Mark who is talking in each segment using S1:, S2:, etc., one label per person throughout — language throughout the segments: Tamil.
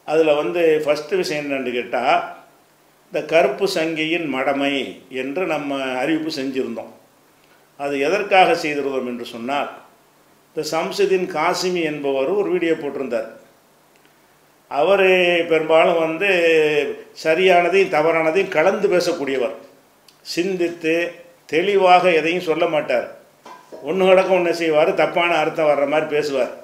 S1: அதில் வந்து ஃபஸ்ட்டு விஷயம் என்னன்னு கேட்டால் இந்த கருப்பு சங்கியின் மடமை என்று நம்ம அறிவிப்பு செஞ்சுருந்தோம் அது எதற்காக செய்திருந்தோம் என்று சொன்னால் இந்த சம்சுதீன் காசிமி என்பவர் ஒரு வீடியோ போட்டிருந்தார் அவர் பெரும்பாலும் வந்து சரியானதையும் தவறானதையும் கலந்து பேசக்கூடியவர் சிந்தித்து தெளிவாக எதையும் சொல்ல மாட்டார் ஒன்று கிடக்க ஒன்று செய்வார் தப்பான அர்த்தம் வர்ற மாதிரி பேசுவார்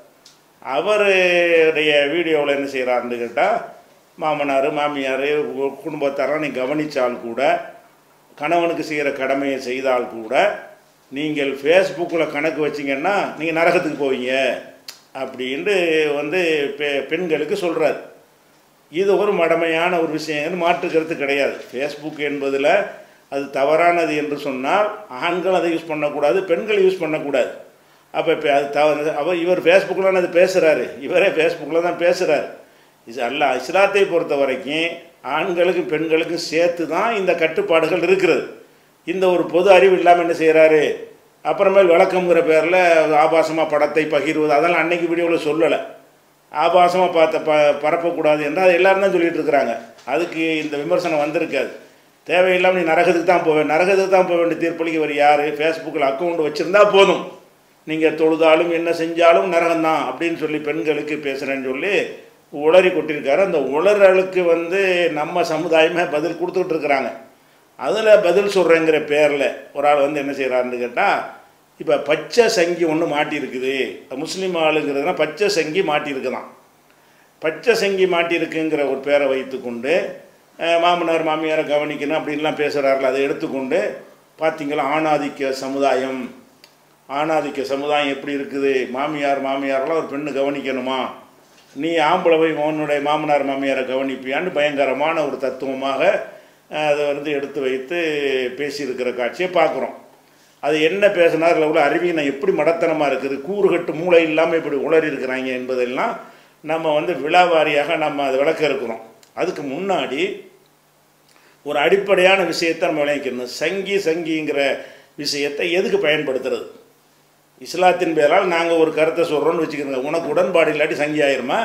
S1: அவருடைய வீடியோவில் என்ன செய்கிறாருன்னு கேட்டால் மாமனார் மாமியார் குடும்பத்தாரெல்லாம் நீ கவனித்தால் கூட கணவனுக்கு செய்கிற கடமையை செய்தால் கூட நீங்கள் ஃபேஸ்புக்கில் கணக்கு வச்சிங்கன்னா நீங்கள் நரகத்துக்கு போவீங்க அப்படின்ட்டு வந்து பெ பெண்களுக்கு சொல்கிறார் இது ஒரு மடமையான ஒரு விஷயம் மாற்று கருத்து கிடையாது ஃபேஸ்புக் என்பதில் அது தவறானது என்று சொன்னால் ஆண்கள் அதை யூஸ் பண்ணக்கூடாது பெண்கள் யூஸ் பண்ணக்கூடாது அப்போ இப்போ அது தவறு அவர் இவர் ஃபேஸ்புக்கில் அது பேசுகிறாரு இவரே ஃபேஸ்புக்கில் தான் பேசுகிறார் இது அல்ல இஸ்லாத்தை பொறுத்த வரைக்கும் ஆண்களுக்கும் பெண்களுக்கும் சேர்த்து தான் இந்த கட்டுப்பாடுகள் இருக்கிறது இந்த ஒரு பொது அறிவு இல்லாமல் என்ன செய்கிறாரு அப்புறமேல் விளக்கம்ங்கிற பேரில் ஆபாசமாக படத்தை பகிர்வது அதெல்லாம் அன்னைக்கு வீடியோவில் சொல்லலை ஆபாசமாக பார்த்த ப பரப்பக்கூடாது என்று அதை எல்லாரும் தான் சொல்லிட்டு இருக்கிறாங்க அதுக்கு இந்த விமர்சனம் வந்திருக்காது தேவையில்லாமல் நீ நரகத்துக்கு தான் போவேன் நரகத்துக்கு தான் போக வேண்டிய தீர்ப்பளிக்க வர யார் ஃபேஸ்புக்கில் அக்கௌண்ட் வச்சுருந்தா போதும் நீங்கள் தொழுதாலும் என்ன செஞ்சாலும் நரகம்தான் அப்படின்னு சொல்லி பெண்களுக்கு பேசுகிறேன்னு சொல்லி உளறி கொட்டியிருக்காரு அந்த உளறலுக்கு வந்து நம்ம சமுதாயமே பதில் கொடுத்துக்கிட்டு இருக்கிறாங்க அதில் பதில் சொல்கிறேங்கிற பேரில் ஒரு ஆள் வந்து என்ன செய்கிறாருன்னு கேட்டால் இப்போ பச்சை சங்கி ஒன்று மாட்டியிருக்குது முஸ்லீம் ஆளுங்கிறதுனா பச்சை சங்கி மாட்டியிருக்குதான் பச்சை சங்கி மாட்டியிருக்குங்கிற ஒரு பேரை வைத்துக்கொண்டு அஹ், மாமனார் மாமியாரை கவனிக்கணும் அப்படின்லாம் பேசுகிறார்கள் அதை எடுத்துக்கொண்டு பார்த்தீங்களா ஆணாதிக்க சமுதாயம் ஆணாதிக்க சமுதாயம் எப்படி இருக்குது மாமியார் மாமியாரெல்லாம் ஒரு பெண்ணு கவனிக்கணுமா நீ ஆம்பளை போய் உன்னுடைய மாமனார் மாமியாரை கவனிப்பியான்னு பயங்கரமான ஒரு தத்துவமாக அஹ், அதை வந்து எடுத்து வைத்து பேசியிருக்கிற காட்சியை பார்க்குறோம் அது என்ன பேசினார் அதில் உள்ள அறிவியனை எப்படி மடத்தனமாக இருக்குது கூறுகட்டு மூளை இல்லாமல் இப்படி உளறி இருக்கிறாங்க என்பதெல்லாம் நம்ம வந்து விழாவாரியாக நம்ம அதை விளக்க இருக்கிறோம் அதுக்கு முன்னாடி ஒரு அடிப்படையான விஷயத்தை நம்ம விளங்கிக்கணும் சங்கி சங்கிங்கிற விஷயத்தை எதுக்கு பயன்படுத்துறது இஸ்லாத்தின் பேரால் நாங்கள் ஒரு கருத்தை சொல்கிறோன்னு வச்சுக்கிறோங்க உனக்கு உடன்பாடு இல்லாட்டி சங்கி ஆயிருமா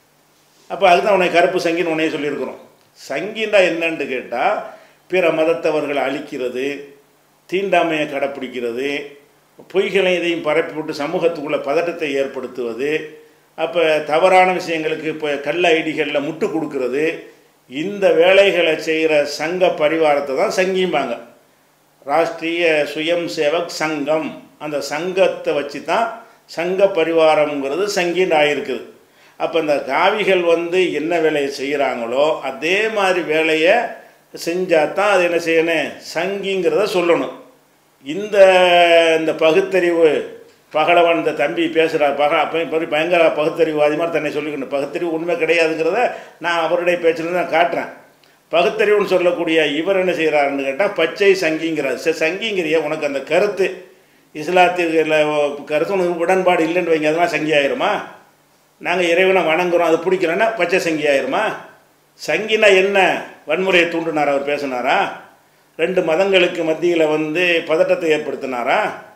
S1: அப்போ அதுதான் உன்னை கருப்பு சங்கின்னு உன்னைய சொல்லியிருக்கிறோம் சங்கின்னா என்னன்னு கேட்டால் பிற மதத்தவர்களை அழிக்கிறது தீண்டாமையை கடைப்பிடிக்கிறது பொய்களை இதையும் பரப்பி விட்டு சமூகத்துக்குள்ள பதட்டத்தை ஏற்படுத்துவது அப்போ தவறான விஷயங்களுக்கு இப்போ கள்ள ஐடிகளில் முட்டு கொடுக்கறது இந்த வேலைகளை செய்கிற சங்க பரிவாரத்தை தான் சங்கிம்பாங்க ராஷ்ட்ரிய சுயம் சேவக் சங்கம் அந்த சங்கத்தை வச்சு தான் சங்க பரிவாரம்ங்கிறது சங்கின்னு ஆகிருக்குது அப்போ இந்த காவிகள் வந்து என்ன வேலையை செய்கிறாங்களோ அதே மாதிரி வேலையை செஞ்சால் தான் அது என்ன செய்யணும் சங்கிங்கிறத சொல்லணும் இந்த இந்த பகுத்தறிவு பகலவன் இந்த தம்பி பேசுகிறார் பக அப்போ இப்போ பயங்கர பகுத்தறிவுவாதி மாதிரி தன்னை சொல்லிக்கணும் பகுத்தறிவு உண்மை கிடையாதுங்கிறத நான் அவருடைய பேச்சில் தான் காட்டுறேன் பகுத்தறிவுன்னு சொல்லக்கூடிய இவர் என்ன செய்கிறாருன்னு கேட்டால் பச்சை சங்கிங்கிறார் சரி சங்கிங்கிறிய உனக்கு அந்த கருத்து இஸ்லாத்தில் கருத்து உனக்கு உடன்பாடு இல்லைன்னு வைங்க அதெல்லாம் சங்கி ஆயிருமா நாங்கள் இறைவனை வணங்குறோம் அது பிடிக்கலன்னா பச்சை சங்கி ஆயிருமா சங்கினா என்ன வன்முறையை தூண்டினார் அவர் பேசினாரா ரெண்டு மதங்களுக்கு மத்தியில் வந்து பதட்டத்தை ஏற்படுத்தினாரா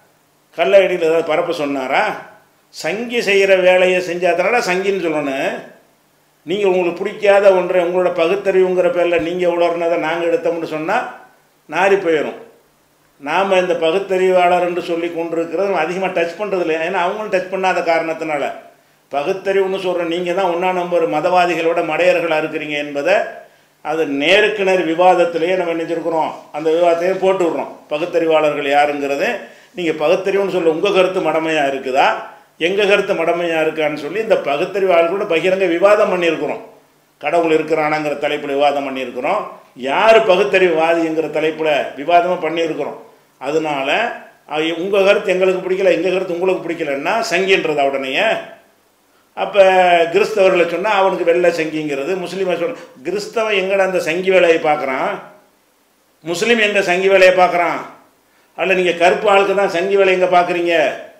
S1: கள்ள அடியில் ஏதாவது பரப்ப சொன்னாரா சங்கி செய்கிற வேலையை செஞ்சாதனால சங்கின்னு சொல்லணும் நீங்கள் உங்களுக்கு பிடிக்காத ஒன்றை உங்களோட பகுத்தறிவுங்கிற பேரில் நீங்கள் உளர்னதை நாங்கள் எடுத்தோம்னு சொன்னால் நாரி போயிடும் நாம் இந்த பகுத்தறிவாளர் என்று சொல்லி கொண்டிருக்கிறது அதிகமாக டச் பண்ணுறதில்ல ஏன்னா அவங்களும் டச் பண்ணாத காரணத்தினால பகுத்தறிவுன்னு சொல்கிற நீங்கள் தான் ஒன்றா நம்பர் மதவாதிகளோட மடையர்களாக இருக்கிறீங்க என்பதை அது நேருக்கு நேர் விவாதத்திலேயே நம்ம நினைச்சிருக்கிறோம் அந்த விவாதத்தையே போட்டு விடுறோம் பகுத்தறிவாளர்கள் யாருங்கிறது நீங்கள் பகுத்தறிவுன்னு சொல்ல உங்கள் கருத்து மடமையாக இருக்குதா எங்கள் கருத்து மடமையாக இருக்கான்னு சொல்லி இந்த பகுத்தறிவாளர்களோட பகிரங்க விவாதம் பண்ணியிருக்கிறோம் கடவுள் இருக்கிறானாங்கிற தலைப்பில் விவாதம் பண்ணியிருக்கிறோம் யார் பகுத்தறிவுவாதிங்கிற தலைப்பில் விவாதமாக பண்ணியிருக்கிறோம் அதனால உங்கள் கருத்து எங்களுக்கு பிடிக்கல எங்கள் கருத்து உங்களுக்கு பிடிக்கலன்னா சங்கின்றதா உடனேயே அப்போ கிறிஸ்தவர்களை சொன்னால் அவனுக்கு வெள்ளை சங்கிங்கிறது முஸ்லீமை சொன்ன கிறிஸ்தவன் எங்கட அந்த சங்கி வேலையை பார்க்குறான் முஸ்லீம் எங்க சங்கி வேலையை பார்க்குறான் அல்ல நீங்கள் கருப்பு ஆளுக்கு தான் சங்கி வேலை எங்கே பார்க்குறீங்க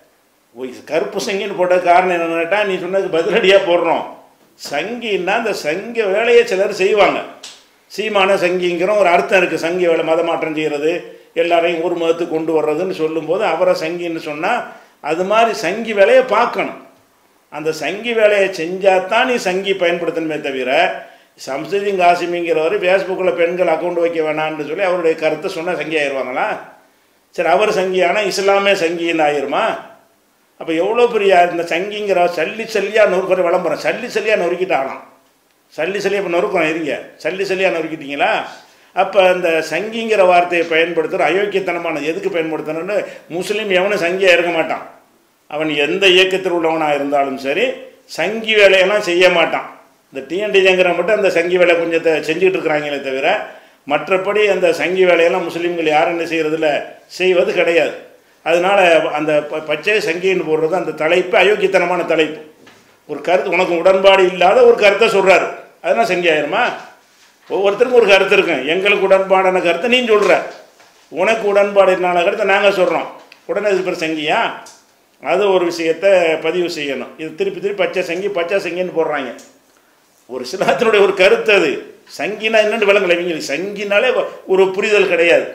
S1: கருப்பு சங்கின்னு போட்ட காரணம் என்னன்னு கேட்டால் நீ சொன்னதுக்கு பதிலடியாக போடுறோம் சங்கின்னா அந்த சங்க வேலையை சிலர் செய்வாங்க சீமான சங்கிங்கிறோம் ஒரு அர்த்தம் இருக்குது சங்கி வேலை மதமாற்றம் செய்கிறது எல்லாரையும் ஒரு மதத்துக்கு கொண்டு வர்றதுன்னு சொல்லும்போது அவரை சங்கின்னு சொன்னால் அது மாதிரி சங்கி வேலையை பார்க்கணும் அந்த சங்கி வேலையை செஞ்சால் தான் நீ சங்கி பயன்படுத்தணுமே தவிர சம்சுதீன் காசிமிங்கிறவர் ஃபேஸ்புக்கில் பெண்கள் அக்கௌண்ட் வைக்க வேணாம்னு சொல்லி அவருடைய கருத்தை சொன்னால் சங்கி ஆயிடுவாங்களா சரி அவர் சங்கி ஆனால் இஸ்லாமே சங்கின்னு ஆயிருமா அப்போ எவ்வளோ பெரிய இந்த சங்கிங்கிற சல்லி சல்லியாக நொறுக்கிற விளம்பரம் சல்லி சல்லியாக நொறுக்கிட்டாங்களாம் சல்லி சல்லியாக இப்போ நொறுக்கணும் இருங்க சல்லி சல்லியாக நொறுக்கிட்டீங்களா அப்போ அந்த சங்கிங்கிற வார்த்தையை பயன்படுத்துகிற அயோக்கியத்தனமானது எதுக்கு பயன்படுத்தணும்னு முஸ்லீம் எவனும் சங்கியாக இருக்க மாட்டான் அவன் எந்த இயக்கத்தில் உள்ளவனாக இருந்தாலும் சரி சங்கி வேலையெல்லாம் செய்ய மாட்டான் இந்த டிஎன்டிஜங்கிற மட்டும் அந்த சங்கி வேலை கொஞ்சம் த- செஞ்சுக்கிட்டு இருக்கிறாங்களே தவிர மற்றபடி அந்த சங்கி வேலையெல்லாம் முஸ்லீம்கள் யாரும் என்ன செய்கிறதில்ல செய்வது கிடையாது அதனால அந்த ப- பச்சை சங்கின்னு போடுறது அந்த தலைப்பு அயோக்கியத்தனமான தலைப்பு ஒரு கருத்து உனக்கு உடன்பாடு இல்லாத ஒரு கருத்தை சொல்கிறாரு அதெல்லாம் சங்கி ஆயிருமா ஒவ்வொருத்தருக்கும் ஒரு கருத்து இருக்கும் எங்களுக்கு உடன்பாடான கருத்தை நீ சொல்கிற உனக்கு உடன்பாடு இல்லாத கருத்தை நாங்கள் சொல்கிறோம் உடனே இது பேர் சங்கியா அது ஒரு விஷயத்தை பதிவு செய்யணும் இது திருப்பி திருப்பி பச்சை சங்கி பச்சை சங்கின்னு போடுறாங்க ஒரு சிலாத்தினுடைய ஒரு கருத்து அது சங்கினா என்னன்னு விளங்கல இவங்களுக்கு சங்கினாலே ஒரு புரிதல் கிடையாது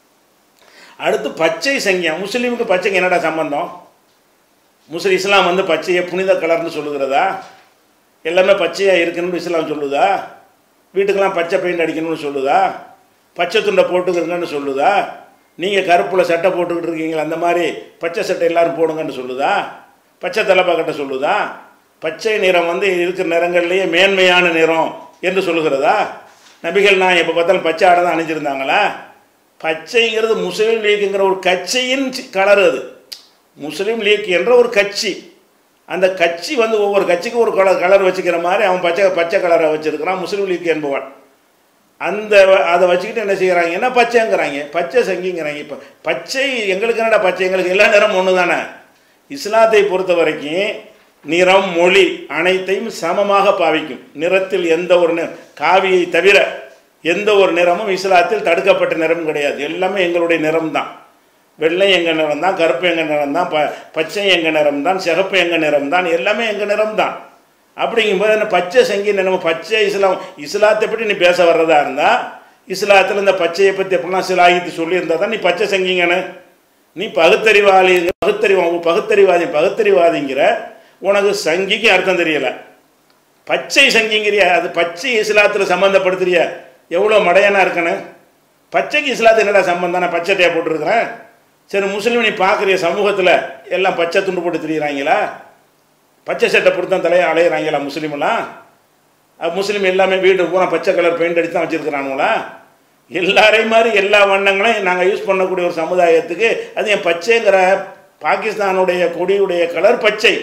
S1: அடுத்து பச்சை சங்கியா முஸ்லீமுக்கு பச்சைக்கு என்னடா சம்பந்தம் முஸ்லிம் இஸ்லாம் வந்து பச்சையை புனித கலர்னு சொல்லுகிறதா எல்லாமே பச்சையாக இருக்கணும்னு இஸ்லாம் சொல்லுதா வீட்டுக்கெல்லாம் பச்சை பெயிண்ட் அடிக்கணும்னு சொல்லுதா பச்சை துண்டை போட்டுக்கிறங்கன்னு சொல்லுதா நீங்கள் கருப்பில் சட்டை போட்டுக்கிட்டு இருக்கீங்களா அந்த மாதிரி பச்சை சட்டை எல்லாரும் போடுங்கன்னு சொல்லுதா பச்சை தலைப்பா கட்ட சொல்லுதா பச்சை நிறம் வந்து இருக்கிற நிறங்கள்லேயே மேன்மையான நிறம் என்று சொல்லுகிறதா நபிகள் நான் எப்போ பார்த்தாலும் பச்சை ஆடை தான் அணிஞ்சிருந்தாங்களா பச்சைங்கிறது முஸ்லீம் லீக்குங்கிற ஒரு கட்சியின் கலர் அது முஸ்லீம் லீக் என்ற ஒரு கட்சி அந்த கட்சி வந்து ஒவ்வொரு கட்சிக்கும் ஒரு கலர் கலர் வச்சுக்கிற மாதிரி அவன் பச்சை பச்சை கலரை வச்சிருக்கிறான் முஸ்லீம் லீக் என்பவன் அந்த வ- அதை வச்சுக்கிட்டு என்ன செய்கிறாங்கன்னா பச்சைங்கிறாங்க பச்சை சங்கிங்கிறாங்க இப்போ பச்சை எங்களுக்கு என்னடா பச்சை எங்களுக்கு எல்லா நிறமும் ஒன்று தானே இஸ்லாத்தை பொறுத்த வரைக்கும் நிறம் மொழி அனைத்தையும் சமமாக பாவிக்கும் நிறத்தில் எந்த ஒரு நி- காவியை தவிர எந்த ஒரு நிறமும் இஸ்லாத்தில் தடுக்கப்பட்ட நிறம் கிடையாது எல்லாமே எங்களுடைய நிறம் தான் வெள்ளை எங்கள் நிறம் தான் கருப்பு எங்கள் நிறம் தான் ப பச்சை எங்கள் நிறம் தான் சிகப்பு எங்கள் நிறம் தான் எல்லாமே எங்கள் நிறம் தான் அப்படிங்கும்போது என்ன பச்சை சங்கி நம்ம பச்சை இஸ்லாம் இஸ்லாத்தை பற்றி நீ பேச வர்றதா இருந்தால் இஸ்லாத்தில் இந்த பச்சையை பற்றி எப்படிலாம் சிலாகித்து சொல்லியிருந்தா தான் நீ பச்சை சங்கிங்கன்னு நீ பகுத்தறிவாளி பகுத்தறிவா பகுத்தறிவாதி பகுத்தறிவாதிங்கிற உனக்கு சங்கிக்கு அர்த்தம் தெரியல பச்சை சங்கிங்கிறிய அது பச்சை இஸ்லாத்தில் சம்மந்தப்படுத்துறிய எவ்வளோ மடையனா இருக்கணும் பச்சைக்கு இஸ்லாத்துக்கு என்னடா சம்பந்தம் நான் பச்சை டே போட்டிருக்கிறேன் சரி முஸ்லீம் நீ பார்க்குறிய சமூகத்தில் எல்லாம் பச்சை துண்டு போட்டு திரியிறாங்களா பச்சை சட்டை போட்டு தான் தலையை அலையிறாங்களா முஸ்லீமெல்லாம் அஹ் முஸ்லீம் எல்லாமே வீடு பூரா பச்சை கலர் பெயிண்ட் அடித்து தான் வச்சுருக்கிறானுங்களா எல்லாரையும் மாதிரி எல்லா வண்ணங்களையும் நாங்கள் யூஸ் பண்ணக்கூடிய ஒரு சமுதாயத்துக்கு அது என் பச்சைங்கிற பாகிஸ்தானுடைய கொடியுடைய கலர் பச்சை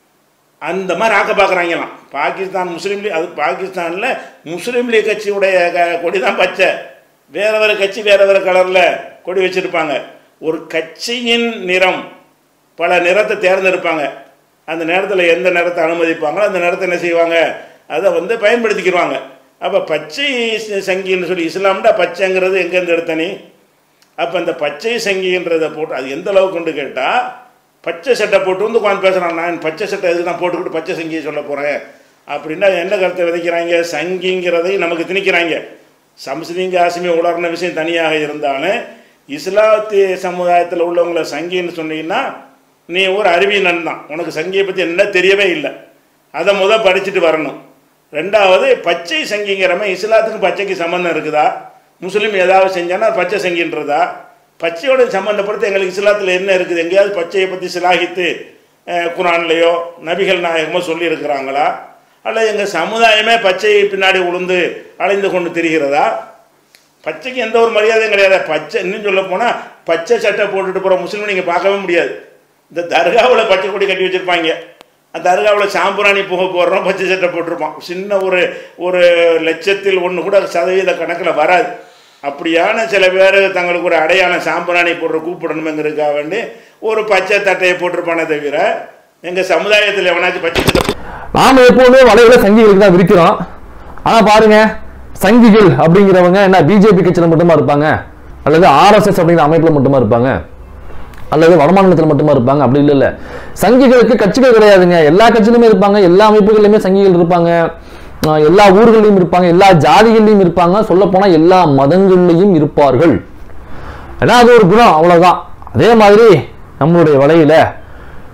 S1: அந்த மாதிரி ஆக்க பார்க்குறாங்களாம் பாகிஸ்தான் முஸ்லீம் லீக் அது பாகிஸ்தானில் முஸ்லீம் லீக் கட்சியுடைய க- கொடி தான் பச்சை வேற வேறு கட்சி வேற வேறு கலரில் கொடி வச்சுருப்பாங்க ஒரு கட்சியின் நிறம் பல நிறத்தை தேர்ந்தெடுப்பாங்க அந்த நேரத்தில் எந்த நிறத்தை அனுமதிப்பாங்களோ அந்த நிறத்தை என்ன செய்வாங்க அதை வந்து பயன்படுத்திக்கிடுவாங்க அப்போ பச்சை ச- சங்கின்னு சொல்லி இஸ்லாம்டா பச்சைங்கிறது எங்கேருந்து எடுத்த நீ அப்போ அந்த பச்சை சங்கின்றதை போட்டு அது எந்த அளவுக்கு கொண்டு கேட்டால் பச்சை சட்டை போட்டு வந்து உட்காந்து பேசுகிறான் நான் பச்சை சட்டை எதுக்கு நான் போட்டுக்கிட்டு பச்சை சங்கியை சொல்ல போகிறேன் அப்படின்னா என்ன கருத்தை விதைக்கிறாங்க சங்கிங்கிறதை நமக்கு திணிக்கிறாங்க சம்ஸ்லிங்க ஆசிமி உலர்ன விஷயம் தனியாக இருந்தாலும் இஸ்லாத்திய சமுதாயத்தில் உள்ளவங்கள சங்கின்னு சொன்னீங்கன்னா நீ ஒரு அறிவியனன் தான் உனக்கு சங்கியை பற்றி என்ன தெரியவே இல்லை அதை முத படிச்சுட்டு வரணும் ரெண்டாவது பச்சை சங்கிங்கிறவன் இஸ்லாத்துக்கும் பச்சைக்கு சம்மந்தம் இருக்குதா முஸ்லீம் ஏதாவது செஞ்சானா அது பச்சை சங்கின்றதா பச்சையோட சம்மந்தப்படுத்த எங்களுக்கு இஸ்லாத்தில் என்ன இருக்குது எங்கேயாவது பச்சையை பற்றி சிலாகித்து அஹ், குரான்லேயோ நபிகள் நாயகமோ சொல்லியிருக்கிறாங்களா அல்லது எங்கள் சமுதாயமே பச்சையை பின்னாடி உளுந்து அலைந்து கொண்டு திரிகிறதா பச்சைக்கு எந்த ஒரு மரியாதையும் கிடையாது பச்சை இன்னும் சொல்ல போனால் பச்சை சட்டை போட்டுட்டு போகிற முஸ்லீம் நீங்கள் பார்க்கவே முடியாது இந்த தர்காவில் பச்சை கொடி கட்டி வச்சுருப்பாங்க அந்த தர்காவில் சாம்பிராணி புகை போடுறோம் பச்சை சட்டை போட்டிருப்பான் சின்ன ஒரு ஒரு லட்சத்தில் ஒன்று கூட சதவீத கணக்கில் வராது அப்படியான சில பேர் தங்களுக்கு ஒரு அடையாளம் சாம்பிராணி போடுற கூப்பிடணுங்கிறதுக்காக வேண்டி ஒரு பச்சை தட்டையை போட்டிருப்பானே தவிர எங்கள் சமுதாயத்தில் எவனாச்சும் பச்சை சட்டை
S2: நாம எப்பவுமே வலைகளை சங்கிகளுக்கு தான் விரிக்கிறோம் ஆனா பாருங்க சங்கிகள் அப்படிங்கிறவங்க என்ன பிஜேபி கட்சியில மட்டுமா இருப்பாங்க அல்லது ஆர்எஸ்எஸ் அப்படிங்கிற அமைப்புல மட்டுமா இருப்பாங்க அல்லது வடமாநிலத்தில் மட்டுமா இருப்பாங்க அப்படி இல்லை இல்ல சங்கிகளுக்கு கட்சிகள் கிடையாதுங்க எல்லா கட்சியிலுமே இருப்பாங்க எல்லா அமைப்புகளிலுமே சங்கிகள் இருப்பாங்க ஆஹ் எல்லா ஊர்கள்லையும் இருப்பாங்க எல்லா ஜாதிகள்லையும் இருப்பாங்க சொல்ல போனா எல்லா மதங்கள்லையும் இருப்பார்கள் ஏன்னா அது ஒரு குணம் அவ்வளவுதான் அதே மாதிரி நம்மளுடைய வலையில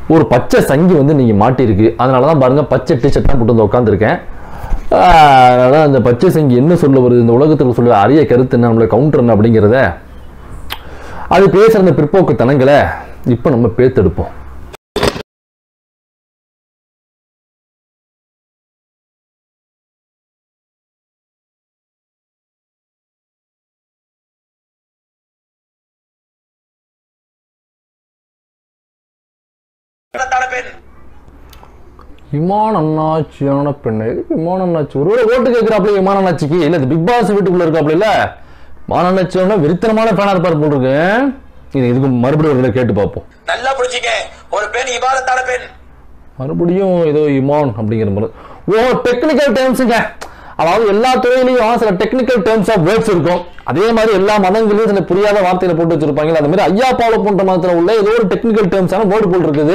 S2: ஒரு பச்சை சங்கி வந்து நீங்க மாட்டியிருக்கு அதனால தான் பாருங்க பச்சை டிஷர்ட் தான் போட்டு வந்து உட்காந்துருக்கேன் அதனால அந்த பச்சை சங்கி என்ன சொல்ல வருது இந்த உலகத்துக்கு சொல்ல அரிய கருத்து என்ன நம்மளோட கவுண்டர் என்ன அப்படிங்கிறத அது பேசுற அந்த பிற்போக்கு தனங்களை இப்போ நம்ம பேத்தெடுப்போம்
S3: தனத்தான பெண்
S2: விமான அண்ணாச்சியான பெண்ணு விமான அண்ணாச்சி ஒரு வேளை ஓட்டு கேட்கிறாப்புல விமான அண்ணாச்சிக்கு இல்ல இது பிக் பாஸ் வீட்டுக்குள்ள இருக்காப்புல இல்ல விமான அண்ணாச்சியோட விருத்தனமான ஃபேனா இருப்பார் போல் இருக்கு இது இதுக்கு மறுபடியும் ஒரு தடவை கேட்டு பார்ப்போம்
S3: நல்லா புடிச்சிக்க ஒரு பெண் இபாதத்தான பெண்
S2: மறுபடியும் ஏதோ இமான் அப்படிங்கிற மாதிரி ஓ டெக்னிக்கல் டேர்ம்ஸுங்க அதாவது எல்லா துறையிலையும் சில டெக்னிக்கல் டேர்ம்ஸ் ஆஃப் வேர்ட்ஸ் இருக்கும் அதே மாதிரி எல்லா மதங்களையும் சில புரியாத வார்த்தையில போட்டு வச்சிருப்பாங்க அந்த மாதிரி ஐயா பாவ போன்ற மதத்துல உள்ள ஏதோ ஒரு டெக்னிக்கல் டேர்ம்ஸான வேர்டு போல் இருக்குது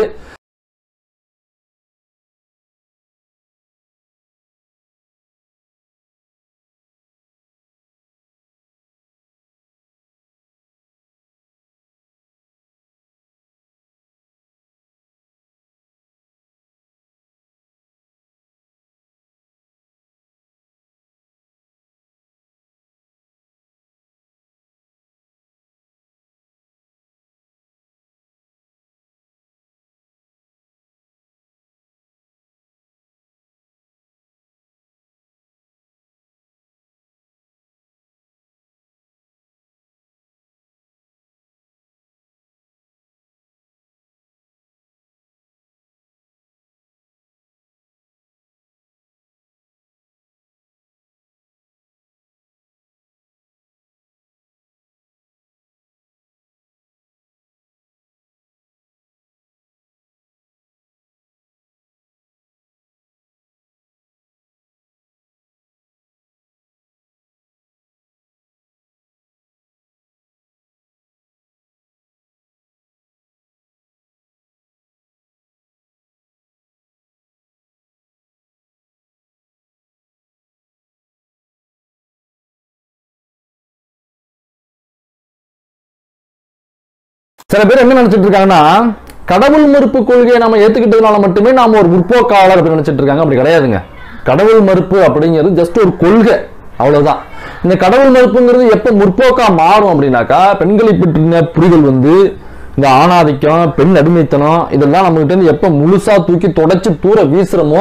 S2: சில பேர் என்ன நினைச்சிட்டு இருக்காங்கன்னா கடவுள் மறுப்பு கொள்கையை நம்ம ஏத்துக்கிட்டதுனால மட்டுமே நாம ஒரு முற்போக்காளர் அப்படின்னு நினைச்சிட்டு இருக்காங்க அப்படி கிடையாதுங்க கடவுள் மறுப்பு அப்படிங்கிறது ஜஸ்ட் ஒரு கொள்கை அவ்வளவுதான் இந்த கடவுள் மறுப்புங்கிறது எப்ப முற்போக்கா மாறும் அப்படின்னாக்கா பெண்களை பற்றின புரிதல் வந்து இந்த ஆணாதிக்கம் பெண் அடிமைத்தனம் இதெல்லாம் நம்ம கிட்ட இருந்து எப்ப முழுசா தூக்கி தொடச்சு தூர வீசுறோமோ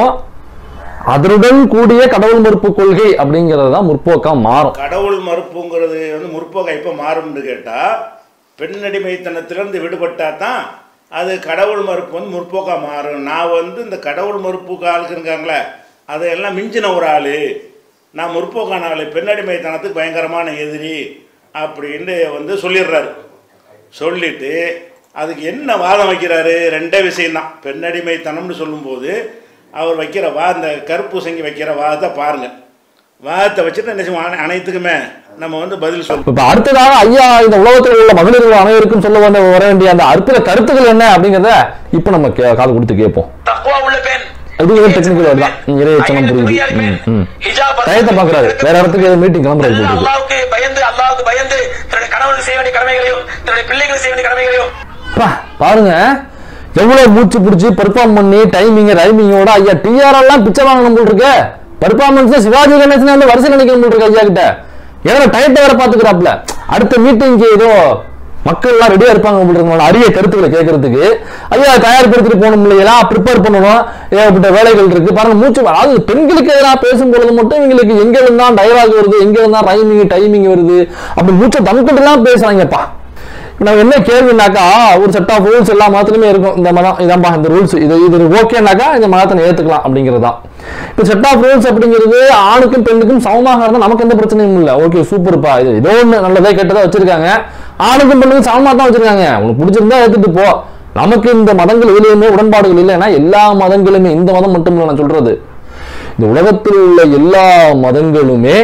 S2: அதனுடன் கூடிய கடவுள் மறுப்பு கொள்கை அப்படிங்கிறது தான் முற்போக்கா மாறும்
S1: கடவுள் மறுப்புங்கிறது வந்து முற்போக்கு எப்போ மாறும்னு கேட்டால் பெண்ணடிமைத்தனத்திலிருந்து விடுபட்டா தான் அது கடவுள் மறுப்பு வந்து முற்போக்காக மாறும் நான் வந்து இந்த கடவுள் மறுப்புக்கு ஆளுக்கு இருக்காங்களே அதையெல்லாம் மிஞ்சின ஒரு ஆள் நான் முற்போக்கான ஆள் பெண்ணடிமைத்தனத்துக்கு பயங்கரமான எதிரி அப்படின்னு வந்து சொல்லிடுறாரு சொல்லிட்டு அதுக்கு என்ன வாதம் வைக்கிறாரு ரெண்டே விஷயம்தான் பெண்ணடிமைத்தனம்னு சொல்லும்போது அவர் வைக்கிற வா இந்த கருப்பு சங்கி வைக்கிற வாதத்தை பாருங்க வாதத்தை வச்சுட்டு என்ன செய்வோம் அனை- அனைத்துக்குமே நம்ம வந்து பதில் சொல்லுவோம்
S2: இப்ப அடுத்ததாக ஐயா இந்த உலகத்தில் உள்ள மகளிர்கள் அனைவருக்கும் சொல்ல வந்த வர வேண்டிய அந்த அற்புத கருத்துக்கள் என்ன அப்படிங்கறத இப்ப நம்ம கே- காது கொடுத்து கேட்போம்
S3: தக்குவா உள்ள பெண்
S2: இது ஒரு technical word தான். ம், இறையச்சனம்
S3: ஐயனுக்கு
S2: புரியுது.
S3: துணியாளி பெண்.
S2: ம், ம்.
S3: ஹிஜாப்
S2: டயத்தை பாக்குறாரு வேற இடத்துக்கு ஏதோ மீட்டிங் கிளம்புறது
S3: நல்ல
S2: போட்டுருக்கு
S3: அல்லாவுக்கு பயந்து அல்லாவுக்கு பயந்து தன்னுடைய கணவனுக்கு செய்ய வேண்டிய கடமைகளையும் தன்னுடைய பிள்ளைகளுக்கு செய்ய வேண்டிய கடமைகளையும்
S2: பா, பாருங்க எவ்வளவு மூச்சு பிடிச்சி பெர்ஃபார்ம் பண்ணி டைமிங் ரைமிங்கோட ஐயா டிஆர் எல்லாம் பிச்சை வாங்கணும் போல் இருக்கு பெர்ஃபார்மன்ஸ் சிவாஜி கணேசன் வந்து வரிசை நினைக்கணும் போல் இருக்கு ஐயா கிட்ட ஏன்னா டயத்தை வேற பாத்துக்கிறாப்ல அடுத்த மீட்டிங்க்கு ஏதோ மக்கள் எல்லாம் ரெடியா இருப்பாங்க உங்களுக்கு அரிய கருத்துக்களை கேட்கறதுக்கு ஐயா தயார்படுத்திட்டு போகணும் இல்லையா ப்ரிப்பேர் பண்ணணும் ஏகப்பட்ட வேலைகள் இருக்கு பாருங்க மூச்சு அதாவது பெண்களுக்கு எதிராக பேசும் பொழுது மட்டும் இவங்களுக்கு எங்க இருந்தா டயலாக் வருது எங்க இருந்தா ரைமிங் டைமிங் வருது அப்படி மூச்சை தம்கிட்டு எல்லாம் பேசுறாங்கப்பா இப்ப நம்ம என்ன கேள்வினாக்கா ஒரு செட் ஆஃப் ரூல்ஸ் எல்லா மதத்துலயுமே இருக்கும் இந்த மதம் இதான்பா இந்த ரூல்ஸ் இது இது ஓகேனாக்கா இந்த மதத்தை ஏத்துக்கலாம் அப்படிங்கிறது தான் இப்போ செட் ஆஃப் ரூல்ஸ் அப்படிங்கிறது ஆணுக்கும் பெண்ணுக்கும் சமமாக இருந்தால் நமக்கு எந்த பிரச்சனையும் இல்லை ஓகே சூப்பர்ப்பா இது ஏதோ ஒன்று நல்லதே கெட்டதா வச்சிருக்காங்க ஆணுக்கும் பெண்ணுக்கும் சமமாக தான் வச்சிருக்காங்க உனக்கு பிடிச்சிருந்தா ஏத்துட்டு போ நமக்கு இந்த மதங்கள் எதுலையுமே உடன்பாடுகள் இல்லை ஏன்னா எல்லா மதங்களுமே இந்த மதம் மட்டும் இல்லை நான் சொல்றது இந்த உலகத்தில் உள்ள எல்லா மதங்களுமே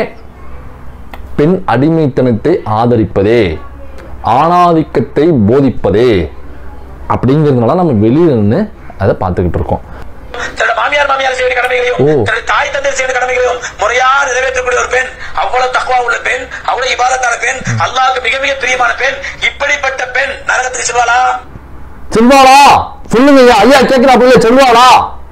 S2: பெண் அடிமைத்தனத்தை ஆதரிப்பதே ஆணாதிக்கத்தை போதிப்பதே அப்படிங்கிறதுனால நம்ம வெளியில நின்று அதை பார்த்துக்கிட்டு இருக்கோம்
S3: தன்னுடைய மாமியார் மாமியார் செய்ய வேண்டிய கடமைகளையும்
S2: ஓ.
S3: தன்னுடைய தாய் தந்தை செய்ய வேண்டிய கடமைகளையும் முறையா நிறைவேற்றக்கூடிய ஒரு பெண் அவ்வளவு தக்குவா உள்ள பெண் அவ்வளவு இபாதத்தான பெண் அல்லாஹ்வுக்கு மிக மிக பிரியமான பெண் இப்படிப்பட்ட பெண் நரகத்துக்கு செல்வாளா
S2: செல்வாளா சொல்லுங்க ஐயா ஐயா கேட்கிறாப்புல செல்வாளா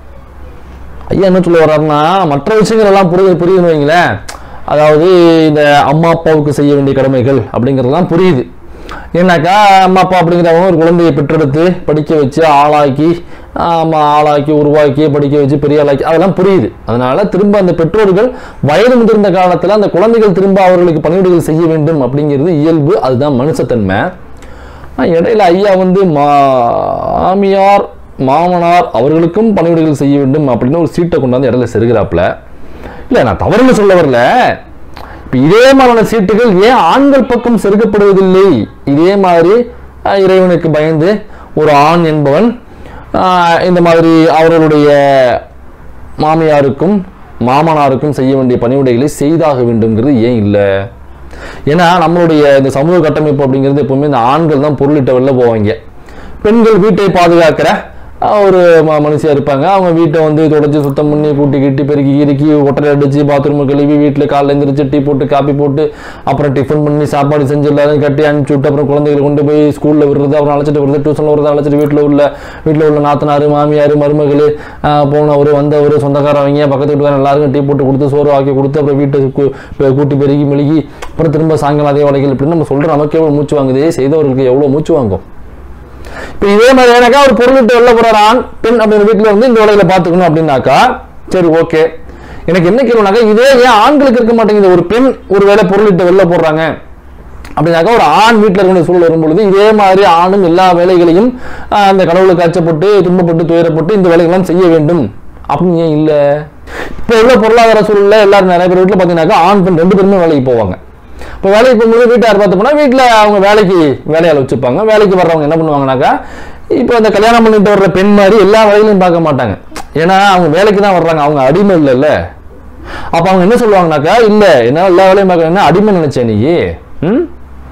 S2: ஐயா என்ன சொல்ல வர்றாருன்னா மற்ற விஷயங்கள் எல்லாம் புரியுது புரியுதுன்னு வைங்களேன் அதாவது இந்த அம்மா அப்பாவுக்கு செய்ய வேண்டிய கடமைகள் அப்படிங்கிறதெல்லாம் புரியுது ஏன்னாக்கா அம்மா அப்பா அப்படிங்கிறவங்க ஒரு குழந்தையை பெற்றெடுத்து படிக்க வச்சு ஆளாக்கி ஆமா ஆளாக்கி உருவாக்கி படிக்க வச்சு பெரிய ஆளாக்கி அதெல்லாம் புரியுது அதனால திரும்ப அந்த பெற்றோர்கள் வயது முதிர்ந்த காலத்தில் அந்த குழந்தைகள் திரும்ப அவர்களுக்கு பணிவிடைகள் செய்ய வேண்டும் அப்படிங்கிறது இயல்பு அதுதான் மனுஷத்தன்மை ஆனா, இடையில ஐயா வந்து மாமியார் மாமனார் அவர்களுக்கும் பணிவிடைகள் செய்ய வேண்டும் அப்படின்னு ஒரு சீட்டை கொண்டாந்து இடையில செருகிறாப்புல இல்லை நான் தவறுன்னு சொல்ல வரல இப்போ இதே மாதிரியான சீட்டுகள் ஏன் ஆண்கள் பக்கம் செருகப்படுவதில்லை இதே மாதிரி அஹ், இறைவனுக்கு பயந்து ஒரு ஆண் என்பவன் அஹ், இந்த மாதிரி அவர்களுடைய மாமியாருக்கும் மாமனாருக்கும் செய்ய வேண்டிய பணிவிடைகளை செய்தாக வேண்டும்ங்கிறது ஏன் இல்லை ஏன்னா நம்மளுடைய இந்த சமூக கட்டமைப்பு அப்படிங்கிறது எப்பவுமே இந்த ஆண்கள் தான் பொருளிட்ட வெளில போவாங்க பெண்கள் வீட்டை பாதுகாக்கிற அஹ், ஒரு ம மனுஷியா இருப்பாங்க அவங்க வீட்டை வந்து தொடச்சி சுத்தம் பண்ணி கூட்டி கிட்டி பெருக்கி இறுக்கி ஒட்டரை அடிச்சு பாத்ரூம் கழுவி வீட்டில் காலைல எழுந்திரிச்சு டீ போட்டு காப்பி போட்டு அப்புறம் டிஃபன் பண்ணி சாப்பாடு செஞ்சு எல்லாரும் கட்டி அனுப்பிச்சு விட்டு அப்புறம் குழந்தைகளை கொண்டு போய் ஸ்கூலில் விடுறது அப்புறம் அழைச்சிட்டு வருது டியூஷனில் வருது அழைச்சிட்டு வீட்டில் உள்ள வீட்டில் உள்ள நாத்தனார் மாமியார் மருமகள் போனவர் வந்தவர் சொந்தக்காரவங்க பக்கத்து வீட்டுக்காரங்க எல்லாருக்கும் டீ போட்டு கொடுத்து சோறு ஆக்கி கொடுத்து அப்புறம் வீட்டை கூ- பெ- கூட்டி பெருகி மெழுகி அப்புறம் திரும்ப சாயங்காலம் அதே வேலைகள் இப்படின்னு நம்ம சொல்கிறோம் நமக்கு எவ்வளோ மூச்சு வாங்குது செய்தவர்களுக்கு எவ்வளோ மூச்சு வாங்கும் இப்போ இதே மாதிரி எனக்கா ஒரு பொருளிட்டு வெளில போறார் ஆண் பெண் அப்படிங்கிற வீட்டில் வந்து இந்த வேலையில பார்த்துக்கணும் அப்படின்னாக்கா சரி ஓகே எனக்கு என்ன கேள்வினாக்கா இதே ஏன் ஆண்களுக்கு இருக்க மாட்டேங்குது ஒரு பெண் ஒரு வேலை பொருளிட்டு வெளில போடுறாங்க அப்படின்னாக்கா ஒரு ஆண் வீட்டில் இருக்கிற சூழல் வரும்பொழுது இதே மாதிரி ஆணும் எல்லா வேலைகளையும் ஆஹ், அந்த கடவுளுக்கு அச்சப்பட்டு துன்பப்பட்டு துயரப்பட்டு இந்த வேலைகள்லாம் செய்ய வேண்டும் அப்படின்னு ஏன் இல்லை இப்போ உள்ள பொருளாதார சூழல்ல எல்லாரும் நிறைய பேர் வீட்டில் பார்த்தீங்கன்னாக்கா ஆண் பெண் ரெண்டு பேருமே வேலைக்கு போவாங்க இப்போ வேலைக்கு போகும்போது வீட்டார் பார்த்து போனால் வீட்டில் அவங்க வேலைக்கு வேலையால் வச்சுப்பாங்க வேலைக்கு வர்றவங்க என்ன பண்ணுவாங்கனாக்கா இப்போ அந்த கல்யாணம் பண்ணிட்டு வர்ற பெண் மாதிரி எல்லா வேலையிலையும் பார்க்க மாட்டாங்க ஏன்னா அவங்க வேலைக்கு தான் வர்றாங்க அவங்க அடிமை இல்லைல்ல அப்போ அவங்க என்ன சொல்லுவாங்கனாக்கா இல்லை என்னால் எல்லா வேலையும் பார்க்கறேன்னா அடிமை நினைச்சேன் நீ ம்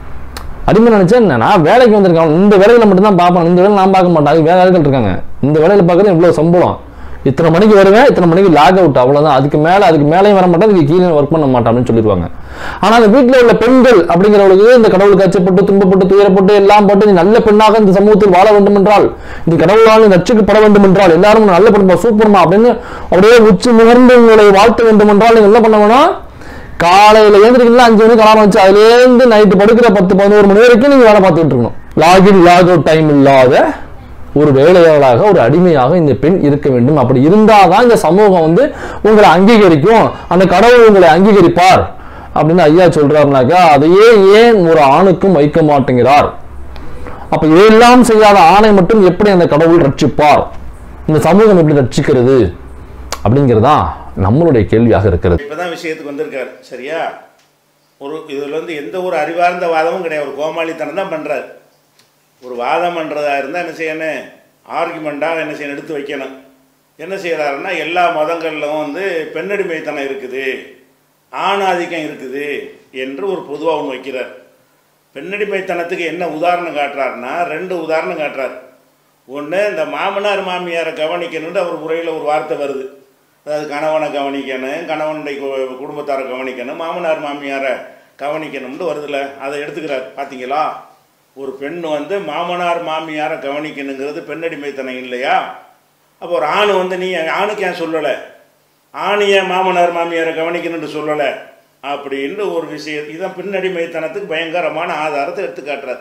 S2: அடிமை நினைச்சேன் என்ன நான் வேலைக்கு வந்திருக்கேன் இந்த வேலையில மட்டும்தான் பார்ப்பேன் இந்த வேலை நான் பார்க்க மாட்டேன் அது வேற ஆட்கள் இருக்காங்க இந்த வேலையில பார்க்கறது இவ்வளவு சம்பளம் இத்தனை மணிக்கு வருவேன் இத்தனை மணிக்கு லாக் அவுட் அவ்வளவுதான் அதுக்கு மேல அதுக்கு மேலேயும் வர மாட்டேன் அதுக்கு கீழே ஒர்க் பண்ண மாட்டேன் அப்படின்னு சொல்லிடுவாங்க ஆனா அந்த வீட்டில் உள்ள பெண்கள் அப்படிங்கிறவங்களுக்கு இந்த கடவுளுக்கு அச்சப்பட்டு துன்பப்பட்டு துயரப்பட்டு எல்லாம் பட்டு நீ நல்ல பெண்ணாக இந்த சமூகத்தில் வாழ வேண்டும் என்றால் இந்த கடவுளால் நீ ரட்சிக்கப்பட வேண்டும் என்றால் எல்லாரும் உன்னை நல்ல பெண்பா சூப்பர்மா அப்படின்னு அப்படியே உச்சி முகர்ந்து உங்களை வாழ்த்த வேண்டும் என்றால் நீங்க என்ன பண்ண வேணும் காலையில எழுந்திரிக்கலாம் அஞ்சு மணிக்கு அலாரம் வச்சு அதுலேருந்து நைட்டு படுக்கிற பத்து பதினோரு மணி வரைக்கும் நீங்க வேலை பார்த்துட்டு இருக்கணும் லாகின் லாக் அவுட் டைம் இல்லாத ஒரு வேலையாளாக ஒரு அடிமையாக இந்த பெண் இருக்க வேண்டும் அப்படி இருந்தாதான் இந்த சமூகம் வந்து உங்களை அங்கீகரிக்கும் அந்த கடவுள் உங்களை அங்கீகரிப்பார் அப்படின்னு ஐயா சொல்றாருனாக்கா அதையே ஏன் ஒரு ஆணுக்கும் வைக்க மாட்டேங்கிறார் அப்ப இதெல்லாம் செய்யாத ஆணை மட்டும் எப்படி அந்த கடவுள் ரட்சிப்பார் இந்த சமூகம் எப்படி ரட்சிக்கிறது அப்படிங்கிறதா நம்மளுடைய கேள்வியாக இருக்கிறது
S1: இப்பதான் விஷயத்துக்கு வந்திருக்காரு சரியா ஒரு இதுல வந்து எந்த ஒரு அறிவார்ந்த வாதமும் கிடையாது ஒரு கோமாளித்தனம் தான் பண்றாரு ஒரு வாதம் பண்றதா இருந்தா என்ன செய்யணும் ஆர்குமெண்ட்டாக என்ன செய்யணும் எடுத்து வைக்கணும் என்ன செய்யறாருன்னா எல்லா மதங்களிலும் வந்து பெண்ணடிமைத்தனம் இருக்குது ஆணாதிக்கம் இருக்குது என்று ஒரு பொதுவாக ஒன்று வைக்கிறார் பெண்ணடிமைத்தனத்துக்கு என்ன உதாரணம் காட்டுறாருன்னா ரெண்டு உதாரணம் காட்டுறார் ஒன்று இந்த மாமனார் மாமியாரை கவனிக்கணும்னு அவர் உரையில் ஒரு வார்த்தை வருது அதாவது கணவனை கவனிக்கணும் கணவனுடைய கு- குடும்பத்தாரை கவனிக்கணும் மாமனார் மாமியாரை கவனிக்கணும்னு வருதுல்ல அதை எடுத்துக்கிறார் பார்த்தீங்களா ஒரு பெண் வந்து மாமனார் மாமியாரை கவனிக்கணுங்கிறது பெண்ணடிமைத்தனம் இல்லையா அப்போ ஒரு ஆண் வந்து நீ ஆணுக்கு ஏன் சொல்லலை ஆண் ஏன் மாமனார் மாமியாரை கவனிக்கணும்னு சொல்லலை அப்படின்னு ஒரு விஷயம் இதான் பின்னடிமைத்தனத்துக்கு பயங்கரமான ஆதாரத்தை எடுத்து காட்டுறாரு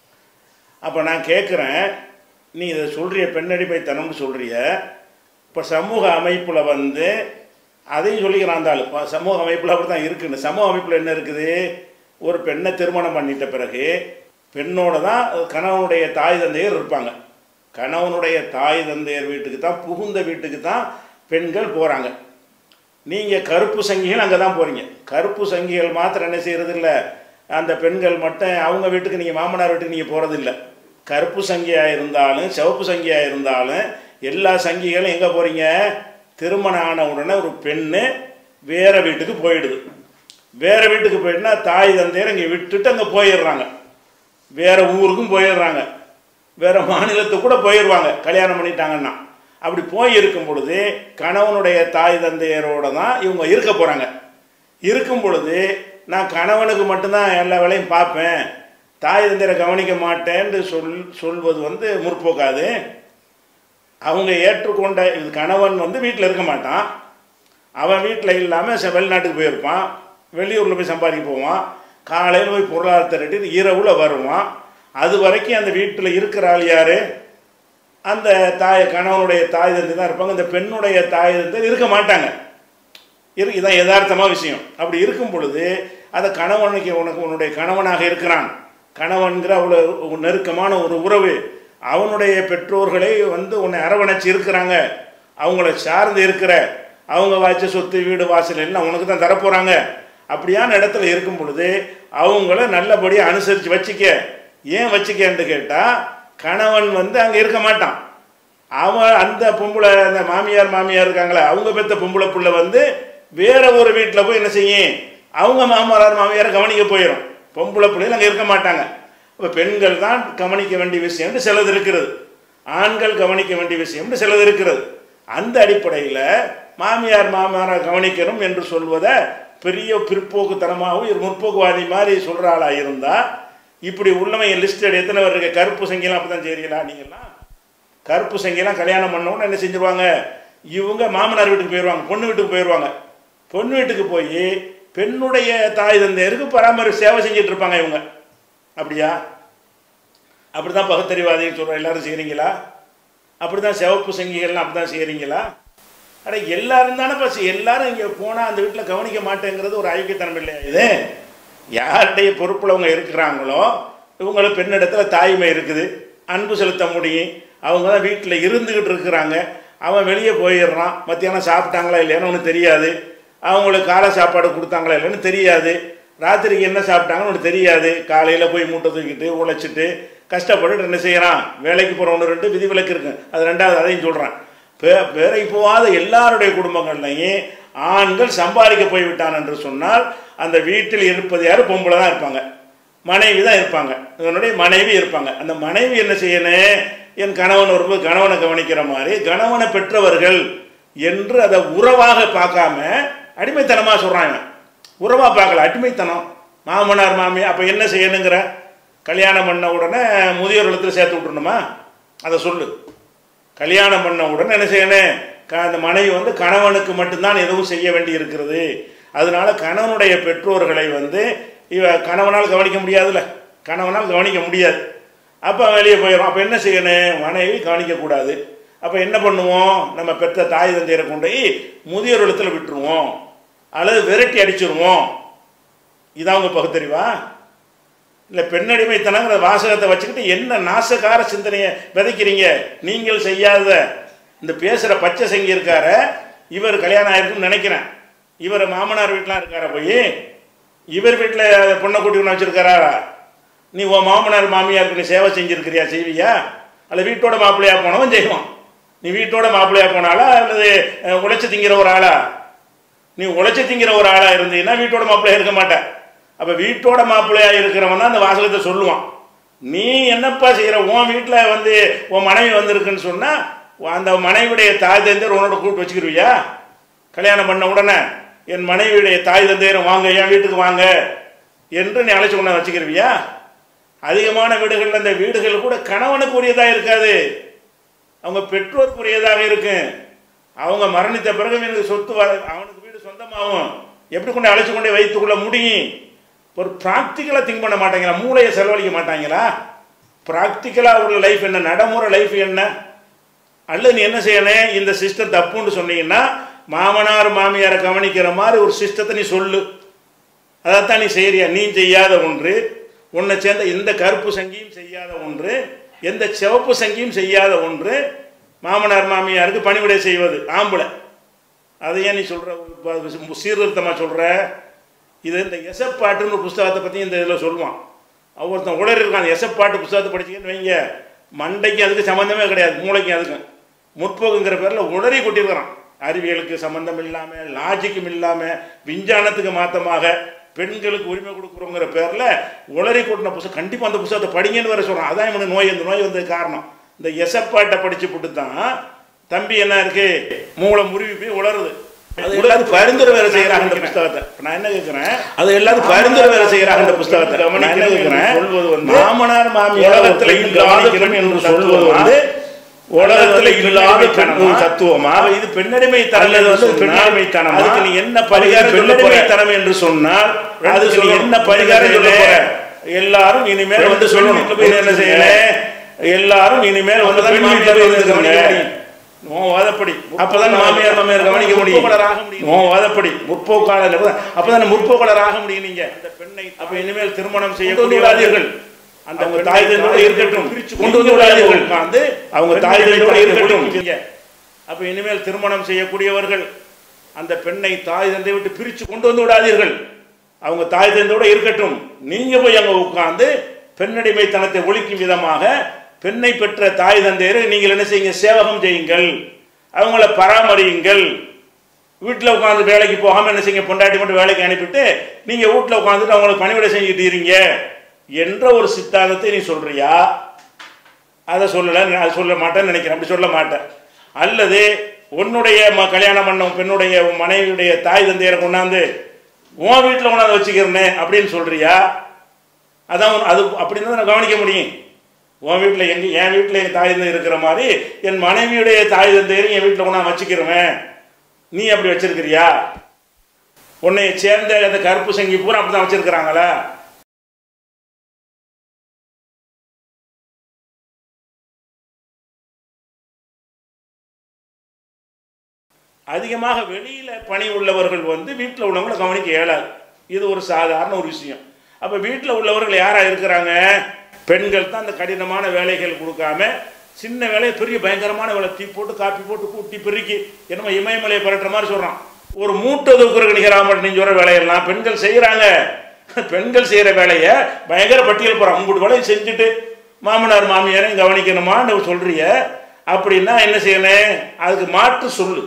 S1: அப்போ நான் கேட்குறேன் நீ இதை சொல்கிறிய பெண்ணடிமைத்தனம்னு சொல்கிறிய இப்போ சமூக அமைப்பில் வந்து அதையும் சொல்லிக்கிறான் அந்த ஆளு. இப்போ சமூக அமைப்பில் அப்படி தான் இருக்குன்னு சமூக அமைப்பில் என்ன இருக்குது ஒரு பெண்ணை திருமணம் பண்ணிட்ட பிறகு பெண்ணோட தான் கணவனுடைய தாய் தந்தையர் இருப்பாங்க கணவனுடைய தாய் தந்தையர் வீட்டுக்கு தான் புகுந்த வீட்டுக்கு தான் பெண்கள் போகிறாங்க நீங்கள் கருப்பு சங்கிகள் அங்கே தான் போகிறீங்க கருப்பு சங்கிகள் மாத்திரம் என்ன செய்கிறது இல்ல அந்த பெண்கள் மட்டும் அவங்க வீட்டுக்கு நீங்கள் மாமனார் வீட்டுக்கு நீங்கள் போகிறது இல்லை கருப்பு சங்கியாக இருந்தாலும் சிவப்பு சங்கியாக இருந்தாலும் எல்லா சங்கிகளும் எங்கே போகிறீங்க திருமணம் ஆன உடனே ஒரு பெண்ணு வேற வீட்டுக்கு போயிடுது வேற வீட்டுக்கு போயிட்டுனா தாய் தந்தையர் இங்கே விட்டுட்டு அங்கே போயிடுறாங்க வேற ஊருக்கும் போயிடுறாங்க வேற மாநிலத்துக்கு கூட போயிடுவாங்க கல்யாணம் பண்ணிட்டாங்கன்னா அப்படி போய் இருக்கும் பொழுது கணவனுடைய தாய் தந்தையரோட தான் இவங்க இருக்க போகிறாங்க இருக்கும் பொழுது நான் கணவனுக்கு மட்டும்தான் எல்லா வேலையும் பார்ப்பேன் தாய் தந்தையரை கவனிக்க மாட்டேன்னு சொல் சொல்வது வந்து முற்போக்காது அவங்க ஏற்றுக்கொண்ட இது கணவன் வந்து வீட்டில் இருக்க மாட்டான் அவன் வீட்டில் இல்லாமல் வெளிநாட்டுக்கு போயிருப்பான் வெளியூரில் போய் சம்பாதிக்க போவான் காலையில் போய் பொருளாதாரத்தை ரெட்டி இரவில் வருவான் அது வரைக்கும் அந்த வீட்டில் இருக்கிற ஆள் யார் அந்த தாய் கணவனுடைய தாய் தந்தை தான் இருப்பாங்க இந்த பெண்ணுடைய தாய் தந்தை இருக்க மாட்டாங்க இரு இதான் யதார்த்தமாக விஷயம் அப்படி இருக்கும் பொழுது அந்த கணவனுக்கு உனக்கு உன்னுடைய கணவனாக இருக்கிறான் கணவன்கிற அவ்வளோ நெருக்கமான ஒரு உறவு அவனுடைய பெற்றோர்களே வந்து உன்னை அரவணைச்சு இருக்கிறாங்க அவங்கள சார்ந்து இருக்கிற அவங்க வாய்ச்ச சொத்து வீடு வாசல் எல்லாம் உனக்கு தான் தரப்போகிறாங்க அப்படியான இடத்துல இருக்கும் பொழுது அவங்கள நல்லபடியாக அனுசரித்து வச்சுக்க ஏன் வச்சுக்கன்னு கேட்டால் கணவன் வந்து அங்கே இருக்க மாட்டான் அவன் அந்த பொம்பளை அந்த மாமியார் மாமியார் இருக்காங்களே அவங்க பெத்த பொம்பளை புள்ள வந்து வேற ஒரு வீட்டில் போய் என்ன செய்யும் அவங்க மாமனார் மாமியாரை கவனிக்க போயிடும் பொம்பளை பிள்ளைகள் அங்கே இருக்க மாட்டாங்க இப்போ பெண்கள் தான் கவனிக்க வேண்டிய விஷயம்னு சிலது இருக்கிறது ஆண்கள் கவனிக்க வேண்டிய விஷயம்னு சிலது இருக்கிறது அந்த அடிப்படையில் மாமியார் மாமனாரை கவனிக்கணும் என்று சொல்வதை பெரிய பிற்போக்குத்தனமாகவும் ஒரு முற்போக்குவாதி மாதிரி சொல்கிற ஆளாக இருந்தால் இப்படி உள்ளவன் லிஸ்ட் எத்தனை பேர் இருக்கு கருப்பு சங்கிலாம் அப்படி தான் செய்றீங்களா நீங்கள்லாம் கருப்பு சங்கிலாம் கல்யாணம் பண்ணவுடனே என்ன செஞ்சிருவாங்க இவங்க மாமனார் வீட்டுக்கு போயிடுவாங்க பொண்ணு வீட்டுக்கு போயிடுவாங்க பொண்ணு வீட்டுக்கு போய் பெண்ணுடைய தாய் தந்தையருக்கு பராமரி சேவை செஞ்சுட்டு இருப்பாங்க இவங்க அப்படியா அப்படி தான் பகுத்தறிவாதிகள் சொல்கிறோம் எல்லாரும் செய்கிறீங்களா அப்படி தான் சிவப்பு சங்கிகள்லாம் அப்படி தான் செய்கிறீங்களா அட எல்லாரும் தானே பஸ் எல்லாரும் இங்கே போனால் அந்த வீட்டில் கவனிக்க மாட்டேங்கிறது ஒரு ஐக்கியத்தனம் இல்லையா இது யாருடைய பொறுப்பில் அவங்க இருக்கிறாங்களோ இவங்களுக்கு பெண்ணிடத்தில் தாய்மை இருக்குது அன்பு செலுத்த முடியும் அவங்க தான் வீட்டில் இருந்துக்கிட்டு இருக்கிறாங்க அவன் வெளியே போயிடுறான் மத்தியானம் சாப்பிட்டாங்களா இல்லையான்னு ஒன்று தெரியாது அவங்களுக்கு காலை சாப்பாடு கொடுத்தாங்களா இல்லைன்னு தெரியாது ராத்திரிக்கு என்ன சாப்பிட்டாங்கன்னு ஒன்று தெரியாது காலையில் போய் மூட்டை தூக்கிட்டு உழைச்சிட்டு கஷ்டப்பட்டு என்ன செய்கிறான் வேலைக்கு போகிற ஒன்று ரெண்டு விதிவிலக்கு இருக்கு அது ரெண்டாவது அதையும் சொல்கிறேன் பே வேலைக்கு போகாத எல்லாருடைய குடும்பங்கள்லையும் ஆண்கள் சம்பாதிக்க போய்விட்டான் என்று சொன்னால் அந்த வீட்டில் இருப்பது யார் பொம்பளை தான் இருப்பாங்க மனைவி தான் இருப்பாங்க இவனுடைய மனைவி இருப்பாங்க அந்த மனைவி என்ன செய்யணும் என் கணவன் வரும்போது கணவனை கவனிக்கிற மாதிரி கணவனை பெற்றவர்கள் என்று அதை உறவாக பார்க்காம அடிமைத்தனமாக சொல்கிறாங்க உறவாக பார்க்கல அடிமைத்தனம் மாமனார் மாமி அப்போ என்ன செய்யணுங்கிற கல்யாணம் பண்ண உடனே முதியோர் இல்லத்தில் சேர்த்து விட்டுருணுமா அதை சொல்லு கல்யாணம் பண்ண உடனே என்ன செய்யணும் க- அந்த மனைவி வந்து கணவனுக்கு மட்டும்தான் எதுவும் செய்ய வேண்டி இருக்கிறது அதனால கணவனுடைய பெற்றோர்களை வந்து இவ கணவனால் கவனிக்க முடியாதுல்ல கணவனால் கவனிக்க முடியாது அப்போ வெளியே போயிடும் அப்போ என்ன செய்யணும் மனைவி கவனிக்கக்கூடாது அப்போ என்ன பண்ணுவோம் நம்ம பெற்ற தாய் தந்தையரை கொண்டு போய் முதியோர் இல்லத்தில் விட்டுருவோம் அல்லது விரட்டி அடிச்சிருவோம் இதான் உங்க பகுத்தறிவா இல்லை பெண்ணடிமைத்தனங்கிற வாசகத்தை வச்சுக்கிட்டு என்ன நாசகார சிந்தனையை விதைக்கிறீங்க நீங்கள் செய்யாத இந்த பேசுகிற பச்சை செங்கி இருக்கார இவர் கல்யாணம் ஆயிருக்குன்னு நினைக்கிறேன் இவர் மாமனார் வீட்டிலாம் இருக்காரா போய் இவர் வீட்டில் பொண்ணை கூட்டி வச்சிருக்காரா நீ உன் மாமனார் மாமியாருக்கு நீ சேவை செஞ்சிருக்கிறியா செய்வியா அல்ல வீட்டோட மாப்பிள்ளையா போனவன் செய்வான் நீ வீட்டோட மாப்பிள்ளையா போனாலா அல்லது அஹ், உழைச்சு திங்கிற ஒரு ஆளா நீ உழைச்சி திங்கிற ஒரு ஆளா இருந்தீங்கன்னா வீட்டோட மாப்பிள்ளையா இருக்க மாட்ட அப்ப வீட்டோட மாப்பிள்ளையா இருக்கிறவன் தான் அந்த வாசகத்தை சொல்லுவான் நீ என்னப்பா செய்யற உன் வீட்டில் வந்து உன் மனைவி வந்திருக்குன்னு சொன்னா அந்த மனைவியுடைய தாய் தந்தையர் உன்னோட கூப்பிட்டு வச்சுக்கிருவியா கல்யாணம் பண்ண உடனே என் மனைவியுடைய தாய் தந்தையரும் வாங்க என் வீட்டுக்கு வாங்க என்று நீ அழைச்சு கொண்டு வச்சுக்கிருவியா அதிகமான வீடுகளில் அந்த வீடுகள் கூட கணவனுக்கு உரியதாக இருக்காது அவங்க பெற்றோருக்குரியதாக இருக்கு அவங்க மரணித்த பிறகு எனக்கு சொத்து வர அவனுக்கு வீடு சொந்தமாகும் எப்படி கொண்டு அழைச்சு கொண்டு வைத்துக்கொள்ள முடியும் ஒரு ப்ராக்டிக்கலாக திங்க் பண்ண மாட்டாங்களா மூளையை செலவழிக்க மாட்டாங்களா ப்ராக்டிக்கலாக உள்ள லைஃப் என்ன நடைமுறை லைஃப் என்ன அல்லது நீ என்ன செய்யணும் இந்த சிஸ்டம் தப்புன்னு சொன்னீங்கன்னா மாமனார் மாமியாரை கவனிக்கிற மாதிரி ஒரு சிஸ்டத்தை நீ சொல்லு அதைத்தான் நீ செய்யறியா நீ செய்யாத ஒன்று உன்னை சேர்ந்த எந்த கருப்பு சங்கியும் செய்யாத ஒன்று எந்த சிவப்பு சங்கியும் செய்யாத ஒன்று மாமனார் மாமியாருக்கு பணிவிடை செய்வது ஆம்பளை அதை ஏன் நீ சொல்கிற சீர்திருத்தமாக சொல்கிற இது இந்த எசப்பாட்டுன்னு ஒரு புஸ்தகத்தை பற்றி இந்த இதில் சொல்லுவான் ஒருத்தன் உடல் இருக்கான் எசப்பாட்டு புஸ்தகத்தை படிச்சீங்கன்னு வைங்க மண்டைக்கு அதுக்கு சம்மந்தமே கிடையாது மூளைக்கும் அதுக்கும் முற்போக்குங்கிற பேரில் உடறி கொட்டியிருக்கிறான் அறிவியலுக்கு சம்பந்தம் இல்லாமல் லாஜிக்கும் இல்லாமல் விஞ்ஞானத்துக்கு மாத்தமாக பெண்களுக்கு உரிமை கொடுக்குறோங்கிற பேரில் உளறி கொட்டின புத்தகம் கண்டிப்பாக அந்த புத்தகத்தை படிங்கன்னு வேற சொல்கிறான் அதான் இவனுக்கு நோய் இந்த நோய் வந்தது காரணம் இந்த எசப்பாட்டை படிச்சு போட்டு தான் தம்பி என்ன இருக்கு மூளை முருவி போய் உளருது அது எல்லாரும் பரிந்துரை வேலை செய்யறாங்க இந்த புஸ்தகத்தை இப்ப நான் என்ன கேட்கிறேன் அது எல்லாரும் பரிந்துரை வேலை செய்யறாங்க இந்த புஸ்தகத்தை நான் என்ன கேட்கிறேன் சொல்வது வந்து மாமனார் மாமியார் உலகத்தில் இல்லாத பெண் என்று சொல்வது வந்து உலகத்துல இல்லாத பெண் தத்துவமா இது பெண்ணடிமை தரம் வந்து பெண்ணடிமை தனம் அதுக்கு நீ என்ன பரிகாரம் பெண்ணடிமை தரம் என்று சொன்னால் அதுக்கு நீ என்ன பரிகாரம் சொல்ல போற எல்லாரும் இனிமேல் வந்து சொல்லணும் என்ன செய்யல எல்லாரும் இனிமேல் வந்து பெண் வீட்டில் போய் இருந்துக்கோங்க உன் வாதப்படி அப்பதான் மாமியார் மாமியார் கவனிக்க முடியும் உன் வாதப்படி முற்போக்காளர் அப்பதான் முற்போக்காளராக முடியும் நீங்க அந்த பெண்ணை அப்ப இனிமேல் திருமணம் செய்யக்கூடியவர்கள் அந்த அவங்க தாய் தந்தையோட இருக்கட்டும் கொண்டு வந்து விடாதீர்கள் உட்கார்ந்து அவங்க தாய் தந்தையோட இருக்கட்டும் அப்ப இனிமேல் திருமணம் செய்யக்கூடியவர்கள் அந்த பெண்ணை தாய் தந்தை விட்டு பிரிச்சு கொண்டு வந்து விடாதீர்கள் அவங்க தாய் தந்தையோட இருக்கட்டும் நீங்க போய் அங்க உட்கார்ந்து பெண்ணடிமைத்தனத்தை ஒழிக்கும் விதமாக பெண்ணை பெற்ற தாய் தந்தையரை நீங்கள் என்ன செய்யுங்க சேவகம் செய்யுங்கள் அவங்கள பராமரியுங்கள் வீட்டில் உட்காந்து வேலைக்கு போகாமல் என்ன செய்யுங்க பொண்டாட்டி மட்டும் வேலைக்கு அனுப்பிட்டு நீங்கள் வீட்டில் உட்காந்துட்டு அவங்களுக்கு பணிவிடை செஞ்சுட்டு இருங்க என்ற ஒரு சித்தாந்தத்தை நீ சொல்றியா அதை சொல்லலை நான் சொல்ல மாட்டேன்னு நினைக்கிறேன் அப்படி சொல்ல மாட்டேன் அல்லது உன்னுடைய ம கல்யாணம் பண்ண பெண்ணுடைய உன் மனைவியுடைய தாய் தந்தையரை கொண்டாந்து உன் வீட்டில் கொண்டாந்து வச்சுக்கிறனே அப்படின்னு சொல்றியா அதான் உன்- அது அப்படின்னு தான் நான் கவனிக்க முடியும் உன் வீட்டில் எங்க என் வீட்டில் என் தாய் தந்தை இருக்கிற மாதிரி என் மனைவியுடைய தாய் தந்தையரையும் என் வீட்டில் கொண்டாந்து வச்சுக்கிறவன் நீ அப்படி வச்சிருக்கிறியா உன்னை சேர்ந்த அந்த கருப்பு சங்கி பூரா அப்படி தான் வச்சிருக்கிறாங்களா அதிகமாக வெளியில பணி உள்ளவர்கள் வந்து வீட்டில் உள்ளவங்களை கவனிக்க இயலாது இது ஒரு சாதாரண ஒரு விஷயம் அப்போ வீட்டில் உள்ளவர்கள் யாரா இருக்கிறாங்க பெண்கள் தான் அந்த கடினமான வேலைகள் கொடுக்காம சின்ன வேலையை பெரிய பயங்கரமான வேலை தீ போட்டு காப்பி போட்டு கூட்டி பெருக்கி என்னமோ இமயமலையை பரட்டுற மாதிரி சொல்றான் ஒரு மூட்டை தூக்குறதுக்கு நிகராம நீங்க சொல்ற வேலையெல்லாம் பெண்கள் செய்யறாங்க பெண்கள் செய்யற வேலையை பயங்கர பட்டியல் போறான் உங்களுடைய வேலையை செஞ்சுட்டு மாமனார் மாமியாரையும் கவனிக்கணுமான்னு சொல்றிய அப்படின்னா என்ன செய்யணும் அதுக்கு மாற்று சொல்லு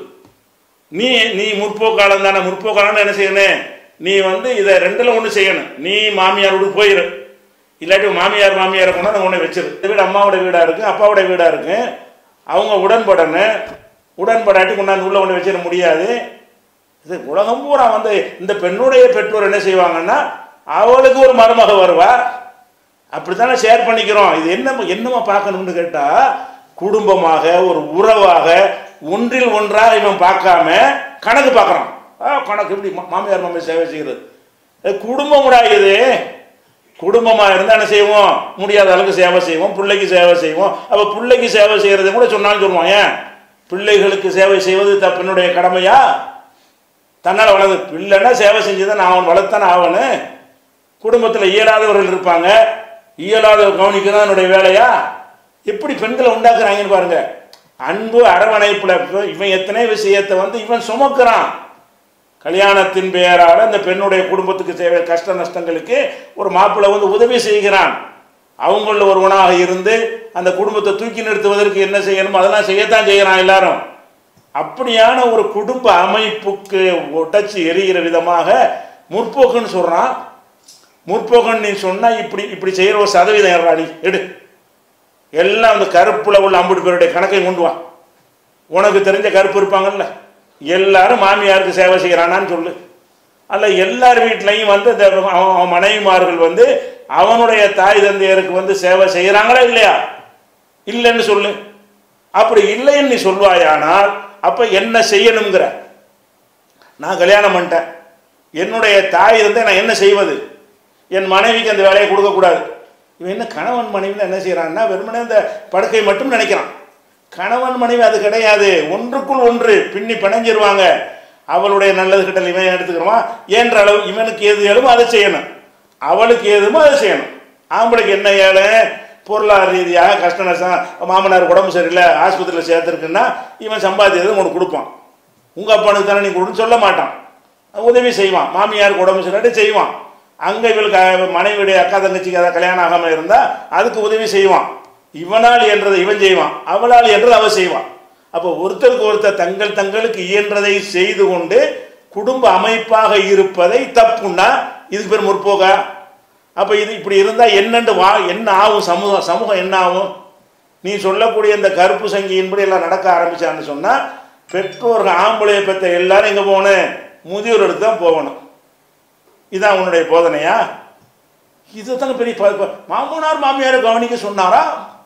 S1: நீ நீ முற்போக்காலம் தானே முற்போக்காலம் என்ன செய்யணும் நீ வந்து இதை ரெண்டுல ஒன்று செய்யணும் நீ மாமியார் வீட்டுக்கு போயிரு இல்லாட்டி மாமியார் மாமியாரை கொண்டாந்து உன்னை வச்சிரு இந்த வீடு அம்மாவோட வீடா இருக்கு அப்பாவோட வீடா இருக்கு அவங்க உடன்படணும் உடன்படாட்டி கொண்டாந்து உள்ள ஒன்று வச்சிட முடியாது இது உலகம் பூரா வந்து இந்த பெண்ணுடைய பெற்றோர் என்ன செய்வாங்கன்னா அவளுக்கு ஒரு மருமக வருவா அப்படித்தானே ஷேர் பண்ணிக்கிறோம் இது என்ன என்னமா பார்க்கணும்னு கேட்டா குடும்பமாக ஒரு உறவாக ஒன்றில் ஒன்றாக இவன் பார்க்காம கணக்கு பார்க்கறான் ஆ, கணக்கு இப்படி மா- மாமியார் மாமியார் சேவை செய்கிறது இது குடும்பம் கூட இது குடும்பமா இருந்தா என்ன செய்வோம் முடியாத அளவுக்கு சேவை செய்வோம் பிள்ளைக்கு சேவை செய்வோம் அப்ப பிள்ளைக்கு சேவை செய்யறது கூட சொன்னாலும் சொல்லுவான் ஏன் பிள்ளைகளுக்கு சேவை செய்வது தப்பினுடைய கடமையா தன்னால் வளர்ந்து பிள்ளைன்னா சேவை செஞ்சுதான் நான் அவன் வளர்த்தானே ஆவனு குடும்பத்தில் இயலாதவர்கள் இருப்பாங்க இயலாதவர் கவனிக்கிறது என்னுடைய வேலையா எப்படி பெண்களை உண்டாக்குறாங்கன்னு பாருங்க அன்பு அரவணைப்புல இப்ப இவன் எத்தனை விஷயத்தை வந்து இவன் சுமக்கிறான் கல்யாணத்தின் பெயரால் அந்த பெண்ணுடைய குடும்பத்துக்கு தேவை கஷ்ட நஷ்டங்களுக்கு ஒரு மாப்பிள்ளை வந்து உதவி செய்கிறான் அவங்கள ஒருவனாக இருந்து அந்த குடும்பத்தை தூக்கி நிறுத்துவதற்கு என்ன செய்யணுமோ அதெல்லாம் செய்யத்தான் செய்கிறான் எல்லாரும் அப்படியான ஒரு குடும்ப அமைப்புக்கு உடைச்சி எரிகிற விதமாக முற்போக்குன்னு சொல்றான் முற்போக்குன்னு நீ சொன்னா இப்படி இப்படி செய்யற ஒரு சதவீதம் ஏறா நீ எடு எல்லாம் அந்த கருப்புல உள்ள அம்புட்டு பேருடைய கணக்கை கொண்டு வா உனக்கு தெரிஞ்ச கருப்பு இருப்பாங்கல்ல எல்லாரும் மாமியாருக்கு சேவை செய்கிறானான்னு சொல்லு அல்ல எல்லார் வீட்லையும் வந்து இந்த அவன் அவன் மனைவிமார்கள் வந்து அவனுடைய தாய் தந்தையருக்கு வந்து சேவை செய்கிறாங்களா இல்லையா இல்லைன்னு சொல்லு அப்படி இல்லைன்னு நீ சொல்வாயானால் அப்ப என்ன செய்யணுங்கிற நான் கல்யாணம் பண்ணிட்டேன் என்னுடைய தாய் வந்து நான் என்ன செய்வது என் மனைவிக்கு அந்த வேலையை கொடுக்கக்கூடாது இவன் என்ன கணவன் மனைவி என்ன செய்யறான்னா வெறுமனே இந்த படுக்கை மட்டும் நினைக்கிறான் கணவன் மனைவி அது கிடையாது ஒன்றுக்குள் ஒன்று பின்னி பிணைஞ்சிருவாங்க அவளுடைய நல்லது கிட்டல் இவன் எடுத்துக்கிறோமா ஏன்ற அளவு இவனுக்கு எது ஏழுமோ அதை செய்யணும் அவளுக்கு எதுமோ அதை செய்யணும் ஆம்பளைக்கு என்ன ஏழு பொருளாதார ரீதியாக கஷ்ட நஷ்டம் மாமனார் உடம்பு சரியில்லை ஆஸ்பத்திரியில் சேர்த்துருக்குன்னா இவன் சம்பாதிச்சது உனக்கு கொடுப்பான் உங்கள் அப்பனுக்கு தானே நீ கொடுன்னு சொல்ல மாட்டான் உதவி செய்வான் மாமியாருக்கு உடம்பு சரியில்லாட்டி செய்வான் அங்கே இவளுக்கு அஹ், மனைவியுடைய அக்கா தங்கச்சிக்கு ஏதாவது கல்யாணம் ஆகாமல் இருந்தால் அதுக்கு உதவி செய்வான் இவனால் இயன்றதை இவன் செய்வான் அவளால் என்றதை அவ செய்வான் அப்போ ஒருத்தருக்கு ஒருத்தர் தங்கள் தங்களுக்கு இயன்றதை செய்து கொண்டு குடும்ப அமைப்பாக இருப்பதை தப்புன்னா இதுக்கு பேர் முற்போக்கா அப்போ இது இப்படி இருந்தால் என்னண்டு வா என்ன ஆகும் சமூகம் சமூகம் என்ன ஆகும் நீ சொல்லக்கூடிய இந்த கருப்பு சங்கியின்படி எல்லாம் நடக்க ஆரம்பிச்சான்னு சொன்னால் பெற்றோர்கள் ஆம்பளையை பெற்ற எல்லாரும் எங்கே போகணும் முதியோர்களுக்கு தான் போகணும் இதான் உன்னுடைய போதனையா இதுதாங்க பெரிய ப- ப- மாமனார் மாமியாரை கவனிக்க சொன்னாரா